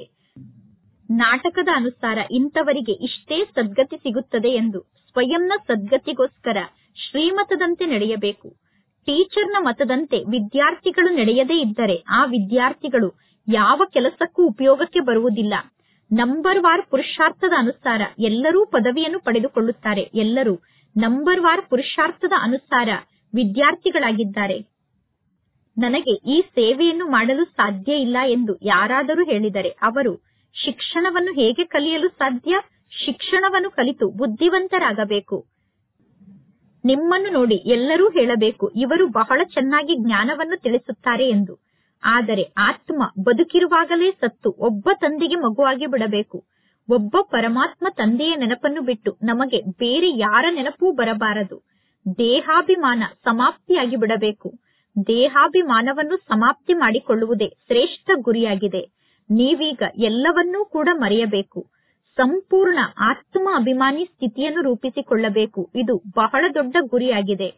ನಾಟಕದ ಅನುಸಾರ ಇಂಥವರಿಗೆ ಇಷ್ಟೇ ಸದ್ಗತಿ ಸಿಗುತ್ತದೆ ಎಂದು ಸ್ವಯಂನ ಸದ್ಗತಿಗೋಸ್ಕರ ಶ್ರೀಮತದಂತೆ ನಡೆಯಬೇಕು ಟೀಚರ್ನ ಮತದಂತೆ ವಿದ್ಯಾರ್ಥಿಗಳು ನಡೆಯದೇ ಇದ್ದರೆ ಆ ವಿದ್ಯಾರ್ಥಿಗಳು ಯಾವ ಕೆಲಸಕ್ಕೂ ಉಪಯೋಗಕ್ಕೆ ಬರುವುದಿಲ್ಲ ನಂಬರ್ ವಾರ್ ಪುರುಷಾರ್ಥದ ಅನುಸಾರ ಎಲ್ಲರೂ ಪದವಿಯನ್ನು ಪಡೆದುಕೊಳ್ಳುತ್ತಾರೆ ಎಲ್ಲರೂ ನಂಬರ್ ವಾರ್ ಪುರುಷಾರ್ಥದ ಅನುಸಾರ ವಿದ್ಯಾರ್ಥಿಗಳಾಗಿದ್ದಾರೆ ನನಗೆ ಈ ಸೇವೆಯನ್ನು ಮಾಡಲು ಸಾಧ್ಯ ಇಲ್ಲ ಎಂದು ಯಾರಾದರೂ ಹೇಳಿದರೆ ಅವರು ಶಿಕ್ಷಣವನ್ನು ಹೇಗೆ ಕಲಿಯಲು ಸಾಧ್ಯ ಶಿಕ್ಷಣವನ್ನು ಕಲಿತು ಬುದ್ಧಿವಂತರಾಗಬೇಕು ನಿಮ್ಮನ್ನು ನೋಡಿ ಎಲ್ಲರೂ ಹೇಳಬೇಕು ಇವರು ಬಹಳ ಚೆನ್ನಾಗಿ ಜ್ಞಾನವನ್ನು ತಿಳಿಸುತ್ತಾರೆ ಎಂದು ಆದರೆ ಆತ್ಮ ಬದುಕಿರುವಾಗಲೇ ಸತ್ತು ಒಬ್ಬ ತಂದೆಗೆ ಮಗುವಾಗಿ ಬಿಡಬೇಕು ಒಬ್ಬ ಪರಮಾತ್ಮ ತಂದೆಯ ನೆನಪನ್ನು ಬಿಟ್ಟು ನಮಗೆ ಬೇರೆ ಯಾರ ನೆನಪೂ ಬರಬಾರದು ದೇಹಾಭಿಮಾನ ಸಮಾಪ್ತಿಯಾಗಿ ಬಿಡಬೇಕು ದೇಹಾಭಿಮಾನವನ್ನು ಸಮಾಪ್ತಿ ಮಾಡಿಕೊಳ್ಳುವುದೇ ಶ್ರೇಷ್ಠ ಗುರಿಯಾಗಿದೆ ನೀವೀಗ ಎಲ್ಲವನ್ನೂ ಕೂಡ ಮರೆಯಬೇಕು ಸಂಪೂರ್ಣ ಆತ್ಮ ಅಭಿಮಾನಿ ಸ್ಥಿತಿಯನ್ನು ರೂಪಿಸಿಕೊಳ್ಳಬೇಕು ಇದು ಬಹಳ ದೊಡ್ಡ ಗುರಿಯಾಗಿದೆ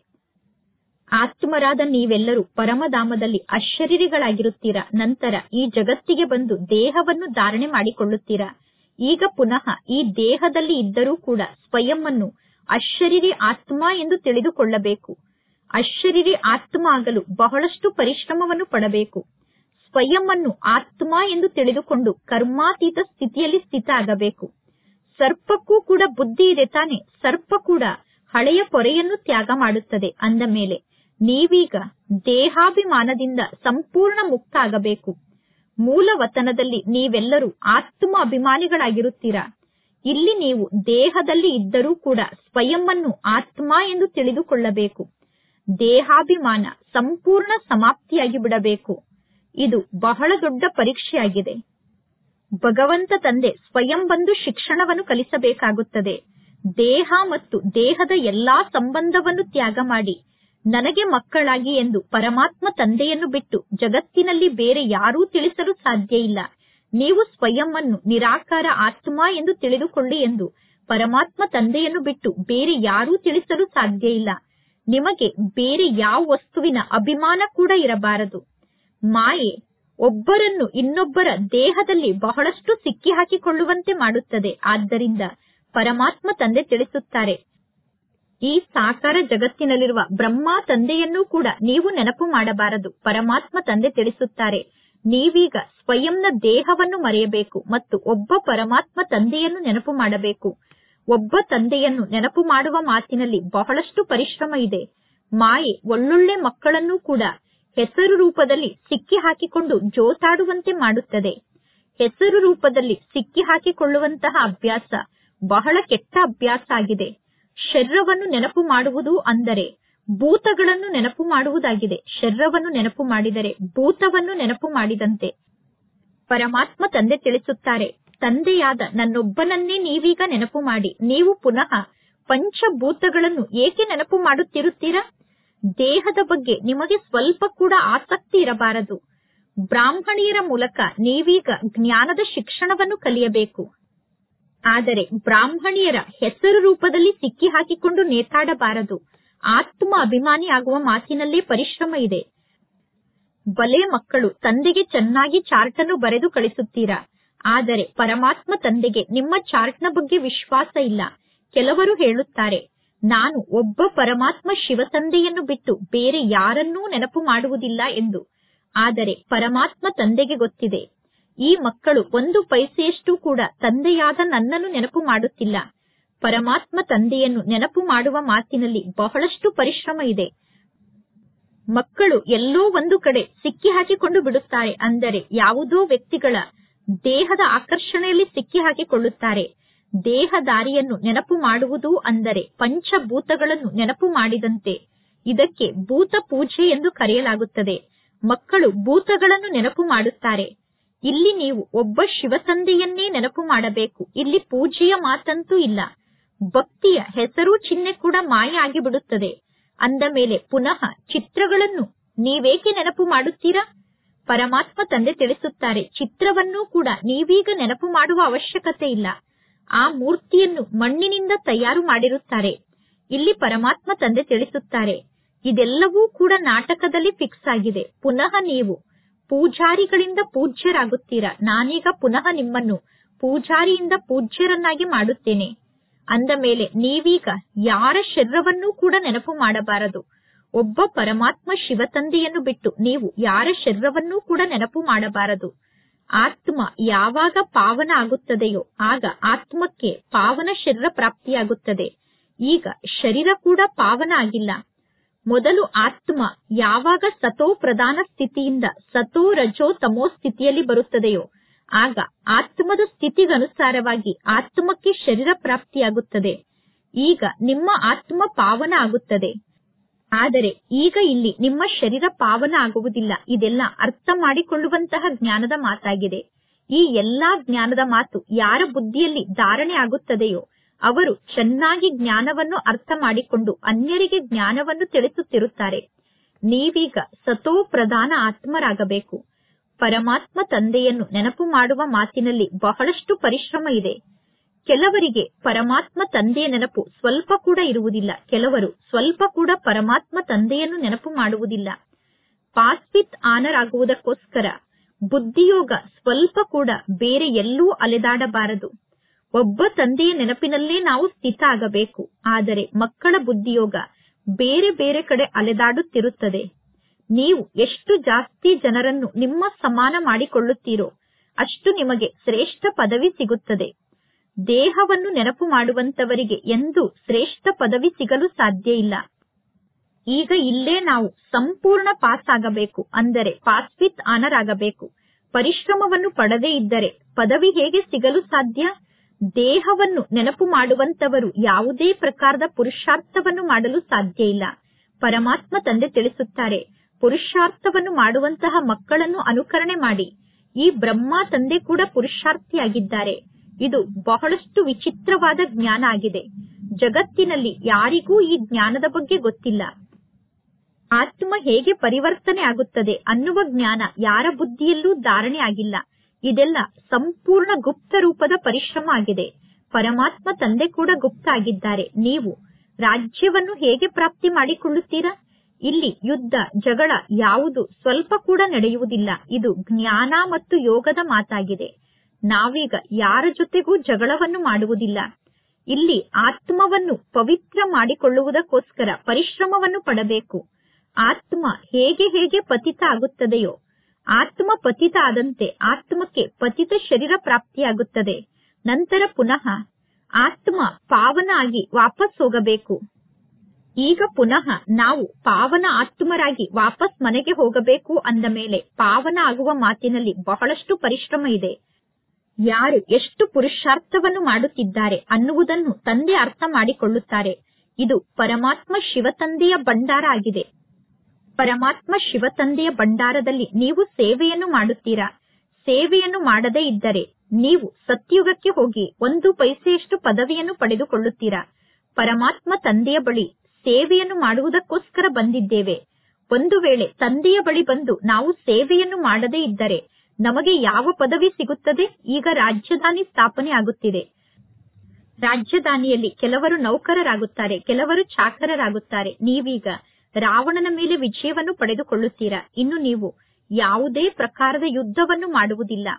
ಆತ್ಮರಾದ ನೀವೆಲ್ಲರೂ ಪರಮಧಾಮದಲ್ಲಿ ಅಶರೀರಿಗಳಾಗಿರುತ್ತೀರಾ ನಂತರ ಈ ಜಗತ್ತಿಗೆ ಬಂದು ದೇಹವನ್ನು ಧಾರಣೆ ಮಾಡಿಕೊಳ್ಳುತ್ತೀರಾ ಈಗ ಪುನಃ ಈ ದೇಹದಲ್ಲಿ ಇದ್ದರೂ ಕೂಡ ಸ್ವಯಂವನ್ನು ಅಶರೀರಿ ಆತ್ಮ ಎಂದು ತಿಳಿದುಕೊಳ್ಳಬೇಕು ಅಶರೀರಿ ಆತ್ಮ ಆಗಲು ಬಹಳಷ್ಟು ಪರಿಶ್ರಮವನ್ನು ಪಡಬೇಕು ಸ್ವಯಂವನ್ನು ಆತ್ಮ ಎಂದು ತಿಳಿದುಕೊಂಡು ಕರ್ಮಾತೀತ ಸ್ಥಿತಿಯಲ್ಲಿ ಸ್ಥಿತ ಆಗಬೇಕು ಸರ್ಪಕ್ಕೂ ಕೂಡ ಬುದ್ಧಿ ಇದೆ ತಾನೆ ಸರ್ಪ ಕೂಡ ಹಳೆಯ ಪೊರೆಯನ್ನು ತ್ಯಾಗ ಮಾಡುತ್ತದೆ ಅಂದ ಮೇಲೆ ನೀವೀಗ ದೇಹಾಭಿಮಾನದಿಂದ ಸಂಪೂರ್ಣ ಮುಕ್ತ ಆಗಬೇಕು ಮೂಲ ವತನದಲ್ಲಿ ನೀವೆಲ್ಲರೂ ಆತ್ಮ ಅಭಿಮಾನಿಗಳಾಗಿರುತ್ತೀರಾ ಇಲ್ಲಿ ನೀವು ದೇಹದಲ್ಲಿ ಇದ್ದರೂ ಕೂಡ ಸ್ವಯಂವನ್ನು ಆತ್ಮ ಎಂದು ತಿಳಿದುಕೊಳ್ಳಬೇಕು ದೇಹಾಭಿಮಾನ ಸಂಪೂರ್ಣ ಸಮಾಪ್ತಿಯಾಗಿ ಬಿಡಬೇಕು ಇದು ಬಹಳ ದೊಡ್ಡ ಪರೀಕ್ಷೆಯಾಗಿದೆ ಭಗವಂತ ತಂದೆ ಸ್ವಯಂ ಬಂದು ಶಿಕ್ಷಣವನ್ನು ಕಲಿಸಬೇಕಾಗುತ್ತದೆ ದೇಹ ಮತ್ತು ದೇಹದ ಎಲ್ಲಾ ಸಂಬಂಧವನ್ನು ತ್ಯಾಗ ಮಾಡಿ ನನಗೆ ಮಕ್ಕಳಾಗಿ ಎಂದು ಪರಮಾತ್ಮ ತಂದೆಯನ್ನು ಬಿಟ್ಟು ಜಗತ್ತಿನಲ್ಲಿ ಬೇರೆ ಯಾರೂ ತಿಳಿಸಲು ಸಾಧ್ಯ ಇಲ್ಲ ನೀವು ಸ್ವಯಂ ಅನ್ನು ನಿರಾಕಾರ ಆತ್ಮ ಎಂದು ತಿಳಿದುಕೊಳ್ಳಿ ಎಂದು ಪರಮಾತ್ಮ ತಂದೆಯನ್ನು ಬಿಟ್ಟು ಬೇರೆ ಯಾರೂ ತಿಳಿಸಲು ಸಾಧ್ಯ ಇಲ್ಲ ನಿಮಗೆ ಬೇರೆ ಯಾವ ವಸ್ತುವಿನ ಅಭಿಮಾನ ಕೂಡ ಇರಬಾರದು ಮಾಯೆ ಒಬ್ಬರನ್ನು ಇನ್ನೊಬ್ಬರ ದೇಹದಲ್ಲಿ ಬಹಳಷ್ಟು ಸಿಕ್ಕಿ ಹಾಕಿಕೊಳ್ಳುವಂತೆ ಮಾಡುತ್ತದೆ ಆದ್ದರಿಂದ ಪರಮಾತ್ಮ ತಂದೆ ತಿಳಿಸುತ್ತಾರೆ ಈ ಸಾಕಾರ ಜಗತ್ತಿನಲ್ಲಿರುವ ಬ್ರಹ್ಮ ತಂದೆಯನ್ನೂ ಕೂಡ ನೀವು ನೆನಪು ಮಾಡಬಾರದು ಪರಮಾತ್ಮ ತಂದೆ ತಿಳಿಸುತ್ತಾರೆ ನೀವೀಗ ಸ್ವಯಂನ ದೇಹವನ್ನು ಮರೆಯಬೇಕು ಮತ್ತು ಒಬ್ಬ ಪರಮಾತ್ಮ ತಂದೆಯನ್ನು ನೆನಪು ಮಾಡಬೇಕು ಒಬ್ಬ ತಂದೆಯನ್ನು ನೆನಪು ಮಾಡುವ ಮಾತಿನಲ್ಲಿ ಬಹಳಷ್ಟು ಪರಿಶ್ರಮ ಇದೆ ಮಾಯೆ ಒಳ್ಳೊಳ್ಳೆ ಮಕ್ಕಳನ್ನೂ ಕೂಡ ಹೆಸರು ರೂಪದಲ್ಲಿ ಸಿಕ್ಕಿ ಹಾಕಿಕೊಂಡು ಜೋತಾಡುವಂತೆ ಮಾಡುತ್ತದೆ ಹೆಸರು ರೂಪದಲ್ಲಿ ಸಿಕ್ಕಿ ಹಾಕಿಕೊಳ್ಳುವಂತಹ ಅಭ್ಯಾಸ ಬಹಳ ಕೆಟ್ಟ ಅಭ್ಯಾಸ ಆಗಿದೆ ಶರೀರವನ್ನು ನೆನಪು ಮಾಡುವುದು ಅಂದರೆ ಭೂತಗಳನ್ನು ನೆನಪು ಮಾಡುವುದಾಗಿದೆ ಶರೀರವನ್ನು ನೆನಪು ಮಾಡಿದರೆ ಭೂತವನ್ನು ನೆನಪು ಮಾಡಿದಂತೆ ಪರಮಾತ್ಮ ತಂದೆ ತಿಳಿಸುತ್ತಾರೆ ತಂದೆಯಾದ ನನ್ನೊಬ್ಬನನ್ನೇ ನೀವೀಗ ನೆನಪು ಮಾಡಿ ನೀವು ಪುನಃ ಪಂಚಭೂತಗಳನ್ನು ಏಕೆ ನೆನಪು ಮಾಡುತ್ತಿರುತ್ತೀರಾ ದೇಹದ ಬಗ್ಗೆ ನಿಮಗೆ ಸ್ವಲ್ಪ ಕೂಡ ಆಸಕ್ತಿ ಇರಬಾರದು ಬ್ರಾಹ್ಮಣಿಯರ ಮೂಲಕ ನೀವೀಗ ಜ್ಞಾನದ ಶಿಕ್ಷಣವನ್ನು ಕಲಿಯಬೇಕು ಆದರೆ ಬ್ರಾಹ್ಮಣಿಯರ ಹೆಸರು ರೂಪದಲ್ಲಿ ಸಿಕ್ಕಿ ಹಾಕಿಕೊಂಡು ನೇತಾಡಬಾರದು ಆತ್ಮ ಅಭಿಮಾನಿ ಆಗುವ ಮಾತಿನಲ್ಲೇ ಪರಿಶ್ರಮ ಇದೆ ಬಲೆ ಮಕ್ಕಳು ತಂದೆಗೆ ಚೆನ್ನಾಗಿ ಚಾರ್ಟ್ ಅನ್ನು ಬರೆದು ಕಳಿಸುತ್ತೀರಾ ಆದರೆ ಪರಮಾತ್ಮ ತಂದೆಗೆ ನಿಮ್ಮ ಚಾರ್ಟ್ನ ಬಗ್ಗೆ ವಿಶ್ವಾಸ ಇಲ್ಲ ಕೆಲವರು ಹೇಳುತ್ತಾರೆ ನಾನು ಒಬ್ಬ ಪರಮಾತ್ಮ ಶಿವ ತಂದೆಯನ್ನು ಬಿಟ್ಟು ಬೇರೆ ಯಾರನ್ನೂ ನೆನಪು ಮಾಡುವುದಿಲ್ಲ ಎಂದು ಆದರೆ ಪರಮಾತ್ಮ ತಂದೆಗೆ ಗೊತ್ತಿದೆ ಈ ಮಕ್ಕಳು ಒಂದು ಪೈಸೆಯಷ್ಟು ಕೂಡ ತಂದೆಯಾದ ನನ್ನನ್ನು ನೆನಪು ಮಾಡುತ್ತಿಲ್ಲ ಪರಮಾತ್ಮ ತಂದೆಯನ್ನು ನೆನಪು ಮಾಡುವ ಮಾತಿನಲ್ಲಿ ಬಹಳಷ್ಟು ಪರಿಶ್ರಮ ಇದೆ ಮಕ್ಕಳು ಎಲ್ಲೋ ಒಂದು ಕಡೆ ಸಿಕ್ಕಿ ಹಾಕಿಕೊಂಡು ಬಿಡುತ್ತಾರೆ ಅಂದರೆ ಯಾವುದೋ ವ್ಯಕ್ತಿಗಳ ದೇಹದ ಆಕರ್ಷಣೆಯಲ್ಲಿ ಸಿಕ್ಕಿ ಹಾಕಿಕೊಳ್ಳುತ್ತಾರೆ ದೇಹದಾರಿಯನ್ನು ನೆನಪು ಮಾಡುವುದು ಅಂದರೆ ಪಂಚಭೂತಗಳನ್ನು ನೆನಪು ಮಾಡಿದಂತೆ ಇದಕ್ಕೆ ಭೂತ ಪೂಜೆ ಎಂದು ಕರೆಯಲಾಗುತ್ತದೆ ಮಕ್ಕಳು ಭೂತಗಳನ್ನು ನೆನಪು ಮಾಡುತ್ತಾರೆ ಇಲ್ಲಿ ನೀವು ಒಬ್ಬ ಶಿವತಂದೆಯನ್ನೇ ನೆನಪು ಮಾಡಬೇಕು ಇಲ್ಲಿ ಪೂಜೆಯ ಮಾತಂತೂ ಇಲ್ಲ ಭಕ್ತಿಯ ಹೆಸರು ಚಿಹ್ನೆ ಕೂಡ ಮಾಯ ಆಗಿಬಿಡುತ್ತದೆ ಅಂದ ಮೇಲೆ ಪುನಃ ಚಿತ್ರಗಳನ್ನು ನೀವೇಕೆ ನೆನಪು ಮಾಡುತ್ತೀರಾ ಪರಮಾತ್ಮ ತಂದೆ ತಿಳಿಸುತ್ತಾರೆ ಚಿತ್ರವನ್ನೂ ಕೂಡ ನೀವೀಗ ನೆನಪು ಮಾಡುವ ಅವಶ್ಯಕತೆ ಇಲ್ಲ ಆ ಮೂರ್ತಿಯನ್ನು ಮಣ್ಣಿನಿಂದ ತಯಾರು ಮಾಡಿರುತ್ತಾರೆ ಇಲ್ಲಿ ಪರಮಾತ್ಮ ತಂದೆ ತಿಳಿಸುತ್ತಾರೆ ಇದೆಲ್ಲವೂ ಕೂಡ ನಾಟಕದಲ್ಲಿ ಫಿಕ್ಸ್ ಆಗಿದೆ ಪುನಃ ನೀವು ಪೂಜಾರಿಗಳಿಂದ ಪೂಜ್ಯರಾಗುತ್ತೀರಾ ನಾನೀಗ ಪುನಃ ನಿಮ್ಮನ್ನು ಪೂಜಾರಿಯಿಂದ ಪೂಜ್ಯರನ್ನಾಗಿ ಮಾಡುತ್ತೇನೆ ಅಂದ ಮೇಲೆ ನೀವೀಗ ಯಾರ ಶರೀರವನ್ನೂ ಕೂಡ ನೆನಪು ಮಾಡಬಾರದು ಒಬ್ಬ ಪರಮಾತ್ಮ ಶಿವತಂದೆಯನ್ನು ಬಿಟ್ಟು ನೀವು ಯಾರ ಶರೀರವನ್ನೂ ಕೂಡ ನೆನಪು ಮಾಡಬಾರದು ಆತ್ಮ ಯಾವಾಗ ಪಾವನ ಆಗುತ್ತದೆಯೋ ಆಗ ಆತ್ಮಕ್ಕೆ ಪಾವನ ಶರೀರ ಪ್ರಾಪ್ತಿಯಾಗುತ್ತದೆ ಈಗ ಶರೀರ ಕೂಡ ಪಾವನ ಆಗಿಲ್ಲ ಮೊದಲು ಆತ್ಮ ಯಾವಾಗ ಸತೋ ಪ್ರಧಾನ ಸ್ಥಿತಿಯಿಂದ ಸತೋ ರಜೋ ತಮೋ ಸ್ಥಿತಿಯಲ್ಲಿ ಬರುತ್ತದೆಯೋ ಆಗ ಆತ್ಮದ ಸ್ಥಿತಿಗನುಸಾರವಾಗಿ ಆತ್ಮಕ್ಕೆ ಶರೀರ ಪ್ರಾಪ್ತಿಯಾಗುತ್ತದೆ ಈಗ ನಿಮ್ಮ ಆತ್ಮ ಪಾವನ ಆಗುತ್ತದೆ ಆದರೆ ಈಗ ಇಲ್ಲಿ ನಿಮ್ಮ ಶರೀರ ಪಾವನ ಆಗುವುದಿಲ್ಲ ಇದೆಲ್ಲ ಅರ್ಥ ಮಾಡಿಕೊಳ್ಳುವಂತಹ ಜ್ಞಾನದ ಮಾತಾಗಿದೆ ಈ ಎಲ್ಲಾ ಜ್ಞಾನದ ಮಾತು ಯಾರ ಬುದ್ಧಿಯಲ್ಲಿ ಧಾರಣೆ ಆಗುತ್ತದೆಯೋ ಅವರು ಚೆನ್ನಾಗಿ ಜ್ಞಾನವನ್ನು ಅರ್ಥ ಮಾಡಿಕೊಂಡು ಅನ್ಯರಿಗೆ ಜ್ಞಾನವನ್ನು ತಿಳಿಸುತ್ತಿರುತ್ತಾರೆ ನೀವೀಗ ಸತೋ ಪ್ರಧಾನ ಆತ್ಮರಾಗಬೇಕು ಪರಮಾತ್ಮ ತಂದೆಯನ್ನು ನೆನಪು ಮಾಡುವ ಮಾತಿನಲ್ಲಿ ಬಹಳಷ್ಟು ಪರಿಶ್ರಮ ಇದೆ ಕೆಲವರಿಗೆ ಪರಮಾತ್ಮ ತಂದೆಯ ನೆನಪು ಸ್ವಲ್ಪ ಕೂಡ ಇರುವುದಿಲ್ಲ ಕೆಲವರು ಸ್ವಲ್ಪ ಕೂಡ ಪರಮಾತ್ಮ ತಂದೆಯನ್ನು ನೆನಪು ಮಾಡುವುದಿಲ್ಲ ಪಾಸ್ ವಿತ್ ಆನರ್ ಆಗುವುದಕ್ಕೋಸ್ಕರ ಬುದ್ಧಿಯೋಗ ಸ್ವಲ್ಪ ಕೂಡ ಬೇರೆ ಎಲ್ಲೂ ಅಲೆದಾಡಬಾರದು ಒಬ್ಬ ತಂದೆಯ ನೆನಪಿನಲ್ಲೇ ನಾವು ಸ್ಥಿತ ಆಗಬೇಕು ಆದರೆ ಮಕ್ಕಳ ಬುದ್ಧಿಯೋಗ ಬೇರೆ ಬೇರೆ ಕಡೆ ಅಲೆದಾಡುತ್ತಿರುತ್ತದೆ ನೀವು ಎಷ್ಟು ಜಾಸ್ತಿ ಜನರನ್ನು ನಿಮ್ಮ ಸಮಾನ ಮಾಡಿಕೊಳ್ಳುತ್ತೀರೋ ಅಷ್ಟು ನಿಮಗೆ ಶ್ರೇಷ್ಠ ಪದವಿ ಸಿಗುತ್ತದೆ ದೇಹವನ್ನು ನೆನಪು ಮಾಡುವಂತವರಿಗೆ ಎಂದೂ ಶ್ರೇಷ್ಠ ಪದವಿ ಸಿಗಲು ಸಾಧ್ಯ ಇಲ್ಲ ಈಗ ಇಲ್ಲೇ ನಾವು ಸಂಪೂರ್ಣ ಪಾಸ್ ಆಗಬೇಕು ಅಂದರೆ ಪಾಸ್ ವಿತ್ ಆನರ್ ಆಗಬೇಕು ಪರಿಶ್ರಮವನ್ನು ಪಡದೇ ಇದ್ದರೆ ಪದವಿ ಹೇಗೆ ಸಿಗಲು ಸಾಧ್ಯ ದೇಹವನ್ನು ನೆನಪು ಮಾಡುವಂತವರು ಯಾವುದೇ ಪ್ರಕಾರದ ಪುರುಷಾರ್ಥವನ್ನು ಮಾಡಲು ಸಾಧ್ಯ ಇಲ್ಲ ಪರಮಾತ್ಮ ತಂದೆ ತಿಳಿಸುತ್ತಾರೆ ಪುರುಷಾರ್ಥವನ್ನು ಮಾಡುವಂತಹ ಮಕ್ಕಳನ್ನು ಅನುಕರಣೆ ಮಾಡಿ ಈ ಬ್ರಹ್ಮ ತಂದೆ ಕೂಡ ಪುರುಷಾರ್ಥಿಯಾಗಿದ್ದಾರೆ ಇದು ಬಹಳಷ್ಟು ವಿಚಿತ್ರವಾದ ಜ್ಞಾನ ಆಗಿದೆ ಜಗತ್ತಿನಲ್ಲಿ ಯಾರಿಗೂ ಈ ಜ್ಞಾನದ ಬಗ್ಗೆ ಗೊತ್ತಿಲ್ಲ ಆತ್ಮ ಹೇಗೆ ಪರಿವರ್ತನೆ ಆಗುತ್ತದೆ ಅನ್ನುವ ಜ್ಞಾನ ಯಾರ ಬುದ್ಧಿಯಲ್ಲೂ ಧಾರಣೆ ಆಗಿಲ್ಲ ಇದೆಲ್ಲ ಸಂಪೂರ್ಣ ಗುಪ್ತ ರೂಪದ ಪರಿಶ್ರಮ ಆಗಿದೆ ಪರಮಾತ್ಮ ತಂದೆ ಕೂಡ ಗುಪ್ತ ಆಗಿದ್ದಾರೆ ನೀವು ರಾಜ್ಯವನ್ನು ಹೇಗೆ ಪ್ರಾಪ್ತಿ ಮಾಡಿಕೊಳ್ಳುತ್ತೀರಾ ಇಲ್ಲಿ ಯುದ್ಧ ಜಗಳ ಯಾವುದು ಸ್ವಲ್ಪ ಕೂಡ ನಡೆಯುವುದಿಲ್ಲ ಇದು ಜ್ಞಾನ ಮತ್ತು ಯೋಗದ ಮಾತಾಗಿದೆ ನಾವೀಗ ಯಾರ ಜೊತೆಗೂ ಜಗಳವನ್ನು ಮಾಡುವುದಿಲ್ಲ ಇಲ್ಲಿ ಆತ್ಮವನ್ನು ಪವಿತ್ರ ಮಾಡಿಕೊಳ್ಳುವುದಕ್ಕೋಸ್ಕರ ಪರಿಶ್ರಮವನ್ನು ಪಡಬೇಕು ಆತ್ಮ ಹೇಗೆ ಹೇಗೆ ಪತಿತ ಆಗುತ್ತದೆಯೋ ಆತ್ಮ ಪತಿತ ಆದಂತೆ ಆತ್ಮಕ್ಕೆ ಪತಿತ ಶರೀರ ಪ್ರಾಪ್ತಿಯಾಗುತ್ತದೆ ನಂತರ ಪುನಃ ಆತ್ಮ ಪಾವನ ಆಗಿ ವಾಪಸ್ ಹೋಗಬೇಕು ಈಗ ಪುನಃ ನಾವು ಪಾವನ ಆತ್ಮರಾಗಿ ವಾಪಸ್ ಮನೆಗೆ ಹೋಗಬೇಕು ಅಂದ ಮೇಲೆ ಪಾವನ ಆಗುವ ಮಾತಿನಲ್ಲಿ ಬಹಳಷ್ಟು ಪರಿಶ್ರಮ ಇದೆ ಯಾರು ಎಷ್ಟು ಪುರುಷಾರ್ಥವನ್ನು ಮಾಡುತ್ತಿದ್ದಾರೆ ಅನ್ನುವುದನ್ನು ತಂದೆ ಅರ್ಥ ಮಾಡಿಕೊಳ್ಳುತ್ತಾರೆ ಇದು ಪರಮಾತ್ಮ ಶಿವತಂದೆಯ ಭಂಡಾರ ಆಗಿದೆ ಪರಮಾತ್ಮ ಶಿವತಂದೆಯ ಭಂಡಾರದಲ್ಲಿ ನೀವು ಸೇವೆಯನ್ನು ಮಾಡುತ್ತೀರಾ ಸೇವೆಯನ್ನು ಮಾಡದೇ ಇದ್ದರೆ ನೀವು ಸತ್ಯುಗಕ್ಕೆ ಹೋಗಿ ಒಂದು ಪೈಸೆಯಷ್ಟು ಪದವಿಯನ್ನು ಪಡೆದುಕೊಳ್ಳುತ್ತೀರಾ ಪರಮಾತ್ಮ ತಂದೆಯ ಬಳಿ ಸೇವೆಯನ್ನು ಮಾಡುವುದಕ್ಕೋಸ್ಕರ ಬಂದಿದ್ದೇವೆ ಒಂದು ವೇಳೆ ತಂದೆಯ ಬಳಿ ಬಂದು ನಾವು ಸೇವೆಯನ್ನು ಮಾಡದೇ ಇದ್ದರೆ ನಮಗೆ ಯಾವ ಪದವಿ ಸಿಗುತ್ತದೆ ಈಗ ರಾಜಧಾನಿ ಸ್ಥಾಪನೆ ಆಗುತ್ತಿದೆ ರಾಜಧಾನಿಯಲ್ಲಿ ಕೆಲವರು ನೌಕರರಾಗುತ್ತಾರೆ ಕೆಲವರು ಚಾಕರರಾಗುತ್ತಾರೆ ನೀವೀಗ ರಾವಣನ ಮೇಲೆ ವಿಜಯವನ್ನು ಪಡೆದುಕೊಳ್ಳುತ್ತೀರಾ ಇನ್ನು ನೀವು ಯಾವುದೇ ಪ್ರಕಾರದ ಯುದ್ಧವನ್ನು ಮಾಡುವುದಿಲ್ಲ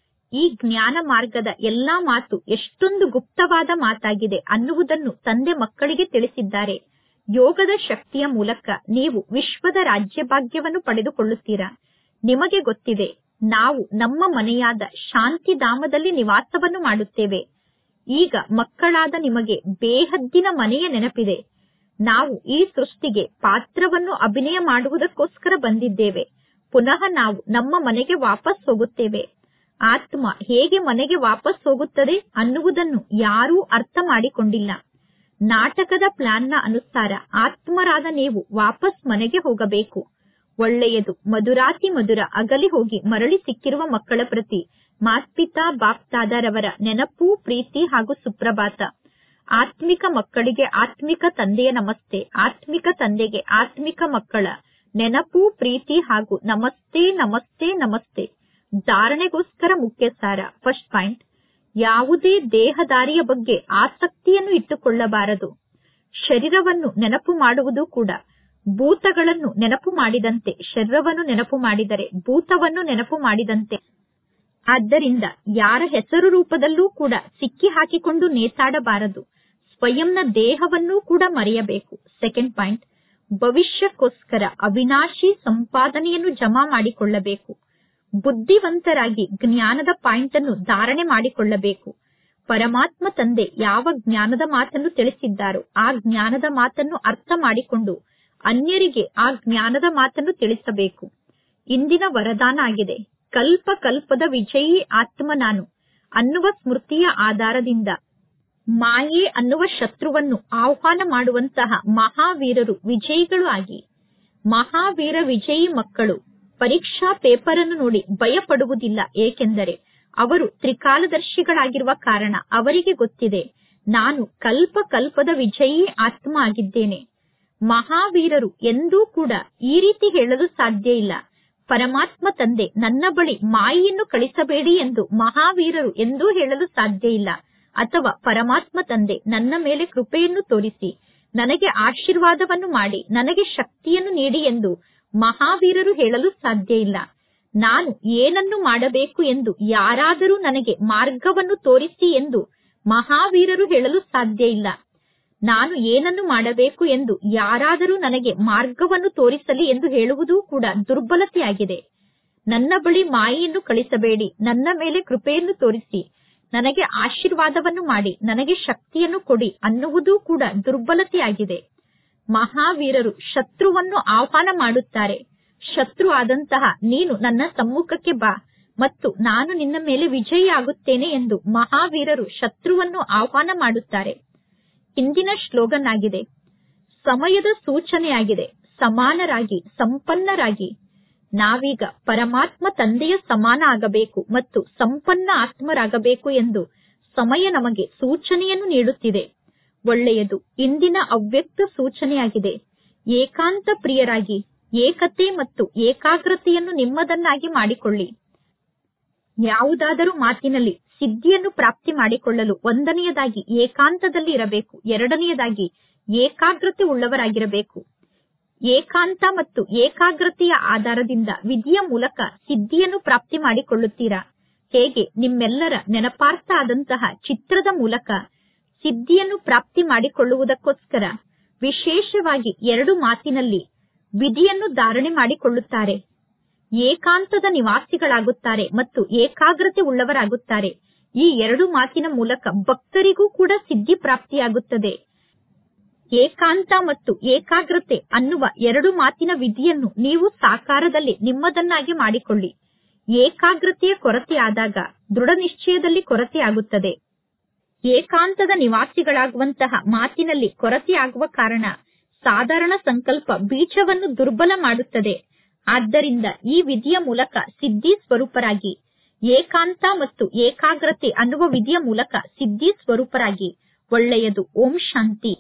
ಈ ಜ್ಞಾನ ಮಾರ್ಗದ ಎಲ್ಲಾ ಮಾತು ಎಷ್ಟೊಂದು ಗುಪ್ತವಾದ ಮಾತಾಗಿದೆ ಅನ್ನುವುದನ್ನು ತಂದೆ ಮಕ್ಕಳಿಗೆ ತಿಳಿಸಿದ್ದಾರೆ ಯೋಗದ ಶಕ್ತಿಯ ಮೂಲಕ ನೀವು ವಿಶ್ವದ ರಾಜ್ಯಭಾಗ್ಯವನ್ನು ಪಡೆದುಕೊಳ್ಳುತ್ತೀರಾ ನಿಮಗೆ ಗೊತ್ತಿದೆ ನಾವು ನಮ್ಮ ಮನೆಯಾದ ಶಾಂತಿಧಾಮದಲ್ಲಿ ನಿವಾಸವನ್ನು ಮಾಡುತ್ತೇವೆ ಈಗ ಮಕ್ಕಳಾದ ನಿಮಗೆ ಬೇಹದ್ದಿನ ಮನೆಯ ನೆನಪಿದೆ ನಾವು ಈ ಸೃಷ್ಟಿಗೆ ಪಾತ್ರವನ್ನು ಅಭಿನಯ ಮಾಡುವುದಕ್ಕೋಸ್ಕರ ಬಂದಿದ್ದೇವೆ ಪುನಃ ನಾವು ನಮ್ಮ ಮನೆಗೆ ವಾಪಸ್ ಹೋಗುತ್ತೇವೆ ಆತ್ಮ ಹೇಗೆ ಮನೆಗೆ ವಾಪಸ್ ಹೋಗುತ್ತದೆ ಅನ್ನುವುದನ್ನು ಯಾರೂ ಅರ್ಥ ಮಾಡಿಕೊಂಡಿಲ್ಲ ನಾಟಕದ ಪ್ಲಾನ್ನ ಅನುಸಾರ ಆತ್ಮರಾದ ನೀವು ವಾಪಸ್ ಮನೆಗೆ ಹೋಗಬೇಕು ಒಳ್ಳೆಯದು ಮಧುರಾತಿ ಮಧುರ ಅಗಲಿ ಹೋಗಿ ಮರಳಿ ಸಿಕ್ಕಿರುವ ಮಕ್ಕಳ ಪ್ರತಿ ಮಾತ್ಪಿತಾ ಬಾಪ್ತಾದರವರ ನೆನಪು ಪ್ರೀತಿ ಹಾಗೂ ಸುಪ್ರಭಾತ ಆತ್ಮಿಕ ಮಕ್ಕಳಿಗೆ ಆತ್ಮಿಕ ತಂದೆಯ ನಮಸ್ತೆ ಆತ್ಮಿಕ ತಂದೆಗೆ ಆತ್ಮಿಕ ಮಕ್ಕಳ ನೆನಪು ಪ್ರೀತಿ ಹಾಗೂ ನಮಸ್ತೆ ನಮಸ್ತೆ ನಮಸ್ತೆ ಧಾರಣೆಗೋಸ್ಕರ ಮುಖ್ಯ ಸಾರ ಫಸ್ಟ್ ಪಾಯಿಂಟ್ ಯಾವುದೇ ದೇಹದಾರಿಯ ಬಗ್ಗೆ ಆಸಕ್ತಿಯನ್ನು ಇಟ್ಟುಕೊಳ್ಳಬಾರದು ಶರೀರವನ್ನು ನೆನಪು ಮಾಡುವುದು ಕೂಡ ಭೂತಗಳನ್ನು ನೆನಪು ಮಾಡಿದಂತೆ ಶರೀರವನ್ನು ನೆನಪು ಮಾಡಿದರೆ ಭೂತವನ್ನು ನೆನಪು ಮಾಡಿದಂತೆ ಆದ್ದರಿಂದ ಯಾರ ಹೆಸರು ರೂಪದಲ್ಲೂ ಕೂಡ ಸಿಕ್ಕಿ ಹಾಕಿಕೊಂಡು ನೇತಾಡಬಾರದು ಸ್ವಯಂನ ದೇಹವನ್ನೂ ಕೂಡ ಮರೆಯಬೇಕು ಸೆಕೆಂಡ್ ಪಾಯಿಂಟ್ ಭವಿಷ್ಯಕ್ಕೋಸ್ಕರ ಅವಿನಾಶಿ ಸಂಪಾದನೆಯನ್ನು ಜಮಾ ಮಾಡಿಕೊಳ್ಳಬೇಕು ಬುದ್ಧಿವಂತರಾಗಿ ಜ್ಞಾನದ ಪಾಯಿಂಟ್ ಅನ್ನು ಧಾರಣೆ ಮಾಡಿಕೊಳ್ಳಬೇಕು ಪರಮಾತ್ಮ ತಂದೆ ಯಾವ ಜ್ಞಾನದ ಮಾತನ್ನು ತಿಳಿಸಿದ್ದಾರೋ ಆ ಜ್ಞಾನದ ಮಾತನ್ನು ಅರ್ಥ ಮಾಡಿಕೊಂಡು ಅನ್ಯರಿಗೆ ಆ ಜ್ಞಾನದ ಮಾತನ್ನು ತಿಳಿಸಬೇಕು ಇಂದಿನ ವರದಾನ ಆಗಿದೆ ಕಲ್ಪ ಕಲ್ಪದ ವಿಜಯೀ ಆತ್ಮ ನಾನು ಅನ್ನುವ ಸ್ಮೃತಿಯ ಆಧಾರದಿಂದ ಮಾಯೆ ಅನ್ನುವ ಶತ್ರುವನ್ನು ಆಹ್ವಾನ ಮಾಡುವಂತಹ ಮಹಾವೀರರು ವಿಜಯಿಗಳು ಆಗಿ ಮಹಾವೀರ ವಿಜಯಿ ಮಕ್ಕಳು ಪರೀಕ್ಷಾ ಪೇಪರ್ ಅನ್ನು ನೋಡಿ ಭಯಪಡುವುದಿಲ್ಲ ಏಕೆಂದರೆ ಅವರು ತ್ರಿಕಾಲದರ್ಶಿಗಳಾಗಿರುವ ಕಾರಣ ಅವರಿಗೆ ಗೊತ್ತಿದೆ ನಾನು ಕಲ್ಪ ಕಲ್ಪದ ವಿಜಯೀ ಆತ್ಮ ಆಗಿದ್ದೇನೆ ಮಹಾವೀರರು ಎಂದೂ ಕೂಡ ಈ ರೀತಿ ಹೇಳಲು ಸಾಧ್ಯ ಇಲ್ಲ ಪರಮಾತ್ಮ ತಂದೆ ನನ್ನ ಬಳಿ ಮಾಯಿಯನ್ನು ಕಳಿಸಬೇಡಿ ಎಂದು ಮಹಾವೀರರು ಎಂದೂ ಹೇಳಲು ಸಾಧ್ಯ ಇಲ್ಲ ಅಥವಾ ಪರಮಾತ್ಮ ತಂದೆ ನನ್ನ ಮೇಲೆ ಕೃಪೆಯನ್ನು ತೋರಿಸಿ ನನಗೆ ಆಶೀರ್ವಾದವನ್ನು ಮಾಡಿ ನನಗೆ ಶಕ್ತಿಯನ್ನು ನೀಡಿ ಎಂದು ಮಹಾವೀರರು ಹೇಳಲು ಸಾಧ್ಯ ಇಲ್ಲ ನಾನು ಏನನ್ನು ಮಾಡಬೇಕು ಎಂದು ಯಾರಾದರೂ ನನಗೆ ಮಾರ್ಗವನ್ನು ತೋರಿಸಿ ಎಂದು ಮಹಾವೀರರು ಹೇಳಲು ಸಾಧ್ಯ ಇಲ್ಲ ನಾನು ಏನನ್ನು ಮಾಡಬೇಕು ಎಂದು ಯಾರಾದರೂ ನನಗೆ ಮಾರ್ಗವನ್ನು ತೋರಿಸಲಿ ಎಂದು ಹೇಳುವುದೂ ಕೂಡ ದುರ್ಬಲತೆಯಾಗಿದೆ ನನ್ನ ಬಳಿ ಮಾಯೆಯನ್ನು ಕಳಿಸಬೇಡಿ ನನ್ನ ಮೇಲೆ ಕೃಪೆಯನ್ನು ತೋರಿಸಿ ನನಗೆ ಆಶೀರ್ವಾದವನ್ನು ಮಾಡಿ ನನಗೆ ಶಕ್ತಿಯನ್ನು ಕೊಡಿ ಅನ್ನುವುದೂ ಕೂಡ ದುರ್ಬಲತೆಯಾಗಿದೆ ಮಹಾವೀರರು ಶತ್ರುವನ್ನು ಆಹ್ವಾನ ಮಾಡುತ್ತಾರೆ ಶತ್ರು ಆದಂತಹ ನೀನು ನನ್ನ ಸಮ್ಮುಖಕ್ಕೆ ಬಾ ಮತ್ತು ನಾನು ನಿನ್ನ ಮೇಲೆ ವಿಜಯಿ ಆಗುತ್ತೇನೆ ಎಂದು ಮಹಾವೀರರು ಶತ್ರುವನ್ನು ಆಹ್ವಾನ ಮಾಡುತ್ತಾರೆ ಹಿಂದಿನ ಶ್ಲೋಗನ್ ಆಗಿದೆ ಸಮಯದ ಸೂಚನೆಯಾಗಿದೆ ಸಮಾನರಾಗಿ ಸಂಪನ್ನರಾಗಿ ನಾವೀಗ ಪರಮಾತ್ಮ ತಂದೆಯ ಸಮಾನ ಆಗಬೇಕು ಮತ್ತು ಸಂಪನ್ನ ಆತ್ಮರಾಗಬೇಕು ಎಂದು ಸಮಯ ನಮಗೆ ಸೂಚನೆಯನ್ನು ನೀಡುತ್ತಿದೆ ಒಳ್ಳೆಯದು ಇಂದಿನ ಅವ್ಯಕ್ತ ಸೂಚನೆಯಾಗಿದೆ ಏಕಾಂತ ಪ್ರಿಯರಾಗಿ ಏಕತೆ ಮತ್ತು ಏಕಾಗ್ರತೆಯನ್ನು ನಿಮ್ಮದನ್ನಾಗಿ ಮಾಡಿಕೊಳ್ಳಿ ಯಾವುದಾದರೂ ಮಾತಿನಲ್ಲಿ ಸಿದ್ಧಿಯನ್ನು ಪ್ರಾಪ್ತಿ ಮಾಡಿಕೊಳ್ಳಲು ಒಂದನೆಯದಾಗಿ ಏಕಾಂತದಲ್ಲಿ ಇರಬೇಕು ಎರಡನೆಯದಾಗಿ ಏಕಾಗ್ರತೆ ಉಳ್ಳವರಾಗಿರಬೇಕು ಏಕಾಂತ ಮತ್ತು ಏಕಾಗ್ರತೆಯ ಆಧಾರದಿಂದ ವಿಧಿಯ ಮೂಲಕ ಸಿದ್ಧಿಯನ್ನು ಪ್ರಾಪ್ತಿ ಮಾಡಿಕೊಳ್ಳುತ್ತೀರಾ ಹೇಗೆ ನಿಮ್ಮೆಲ್ಲರ ನೆನಪಾರ್ಥ ಆದಂತಹ ಚಿತ್ರದ ಮೂಲಕ ಸಿದ್ಧಿಯನ್ನು ಪ್ರಾಪ್ತಿ ಮಾಡಿಕೊಳ್ಳುವುದಕ್ಕೋಸ್ಕರ ವಿಶೇಷವಾಗಿ ಎರಡು ಮಾತಿನಲ್ಲಿ ವಿಧಿಯನ್ನು ಧಾರಣೆ ಮಾಡಿಕೊಳ್ಳುತ್ತಾರೆ ಏಕಾಂತದ ನಿವಾಸಿಗಳಾಗುತ್ತಾರೆ ಮತ್ತು ಏಕಾಗ್ರತೆ ಉಳ್ಳವರಾಗುತ್ತಾರೆ ಈ ಎರಡು ಮಾತಿನ ಮೂಲಕ ಭಕ್ತರಿಗೂ ಕೂಡ ಸಿದ್ಧಿ ಪ್ರಾಪ್ತಿಯಾಗುತ್ತದೆ ಏಕಾಂತ ಮತ್ತು ಏಕಾಗ್ರತೆ ಅನ್ನುವ ಎರಡು ಮಾತಿನ ವಿಧಿಯನ್ನು ನೀವು ಸಾಕಾರದಲ್ಲಿ ನಿಮ್ಮದನ್ನಾಗಿ ಮಾಡಿಕೊಳ್ಳಿ ಏಕಾಗ್ರತೆಯ ಕೊರತೆ ಆದಾಗ ದೃಢ ನಿಶ್ಚಯದಲ್ಲಿ ಕೊರತೆ ಆಗುತ್ತದೆ ಏಕಾಂತದ ನಿವಾಸಿಗಳಾಗುವಂತಹ ಮಾತಿನಲ್ಲಿ ಕೊರತೆ ಆಗುವ ಕಾರಣ ಸಾಧಾರಣ ಸಂಕಲ್ಪ ಬೀಜವನ್ನು ದುರ್ಬಲ ಮಾಡುತ್ತದೆ ಆದ್ದರಿಂದ ಈ ವಿಧಿಯ ಮೂಲಕ ಸಿದ್ಧಿ ಸ್ವರೂಪರಾಗಿ ಏಕಾಂತ ಮತ್ತು ಏಕಾಗ್ರತೆ ಅನ್ನುವ ವಿಧಿಯ ಮೂಲಕ ಸಿದ್ಧಿ ಸ್ವರೂಪರಾಗಿ ಒಳ್ಳೆಯದು ಓಂ ಶಾಂತಿ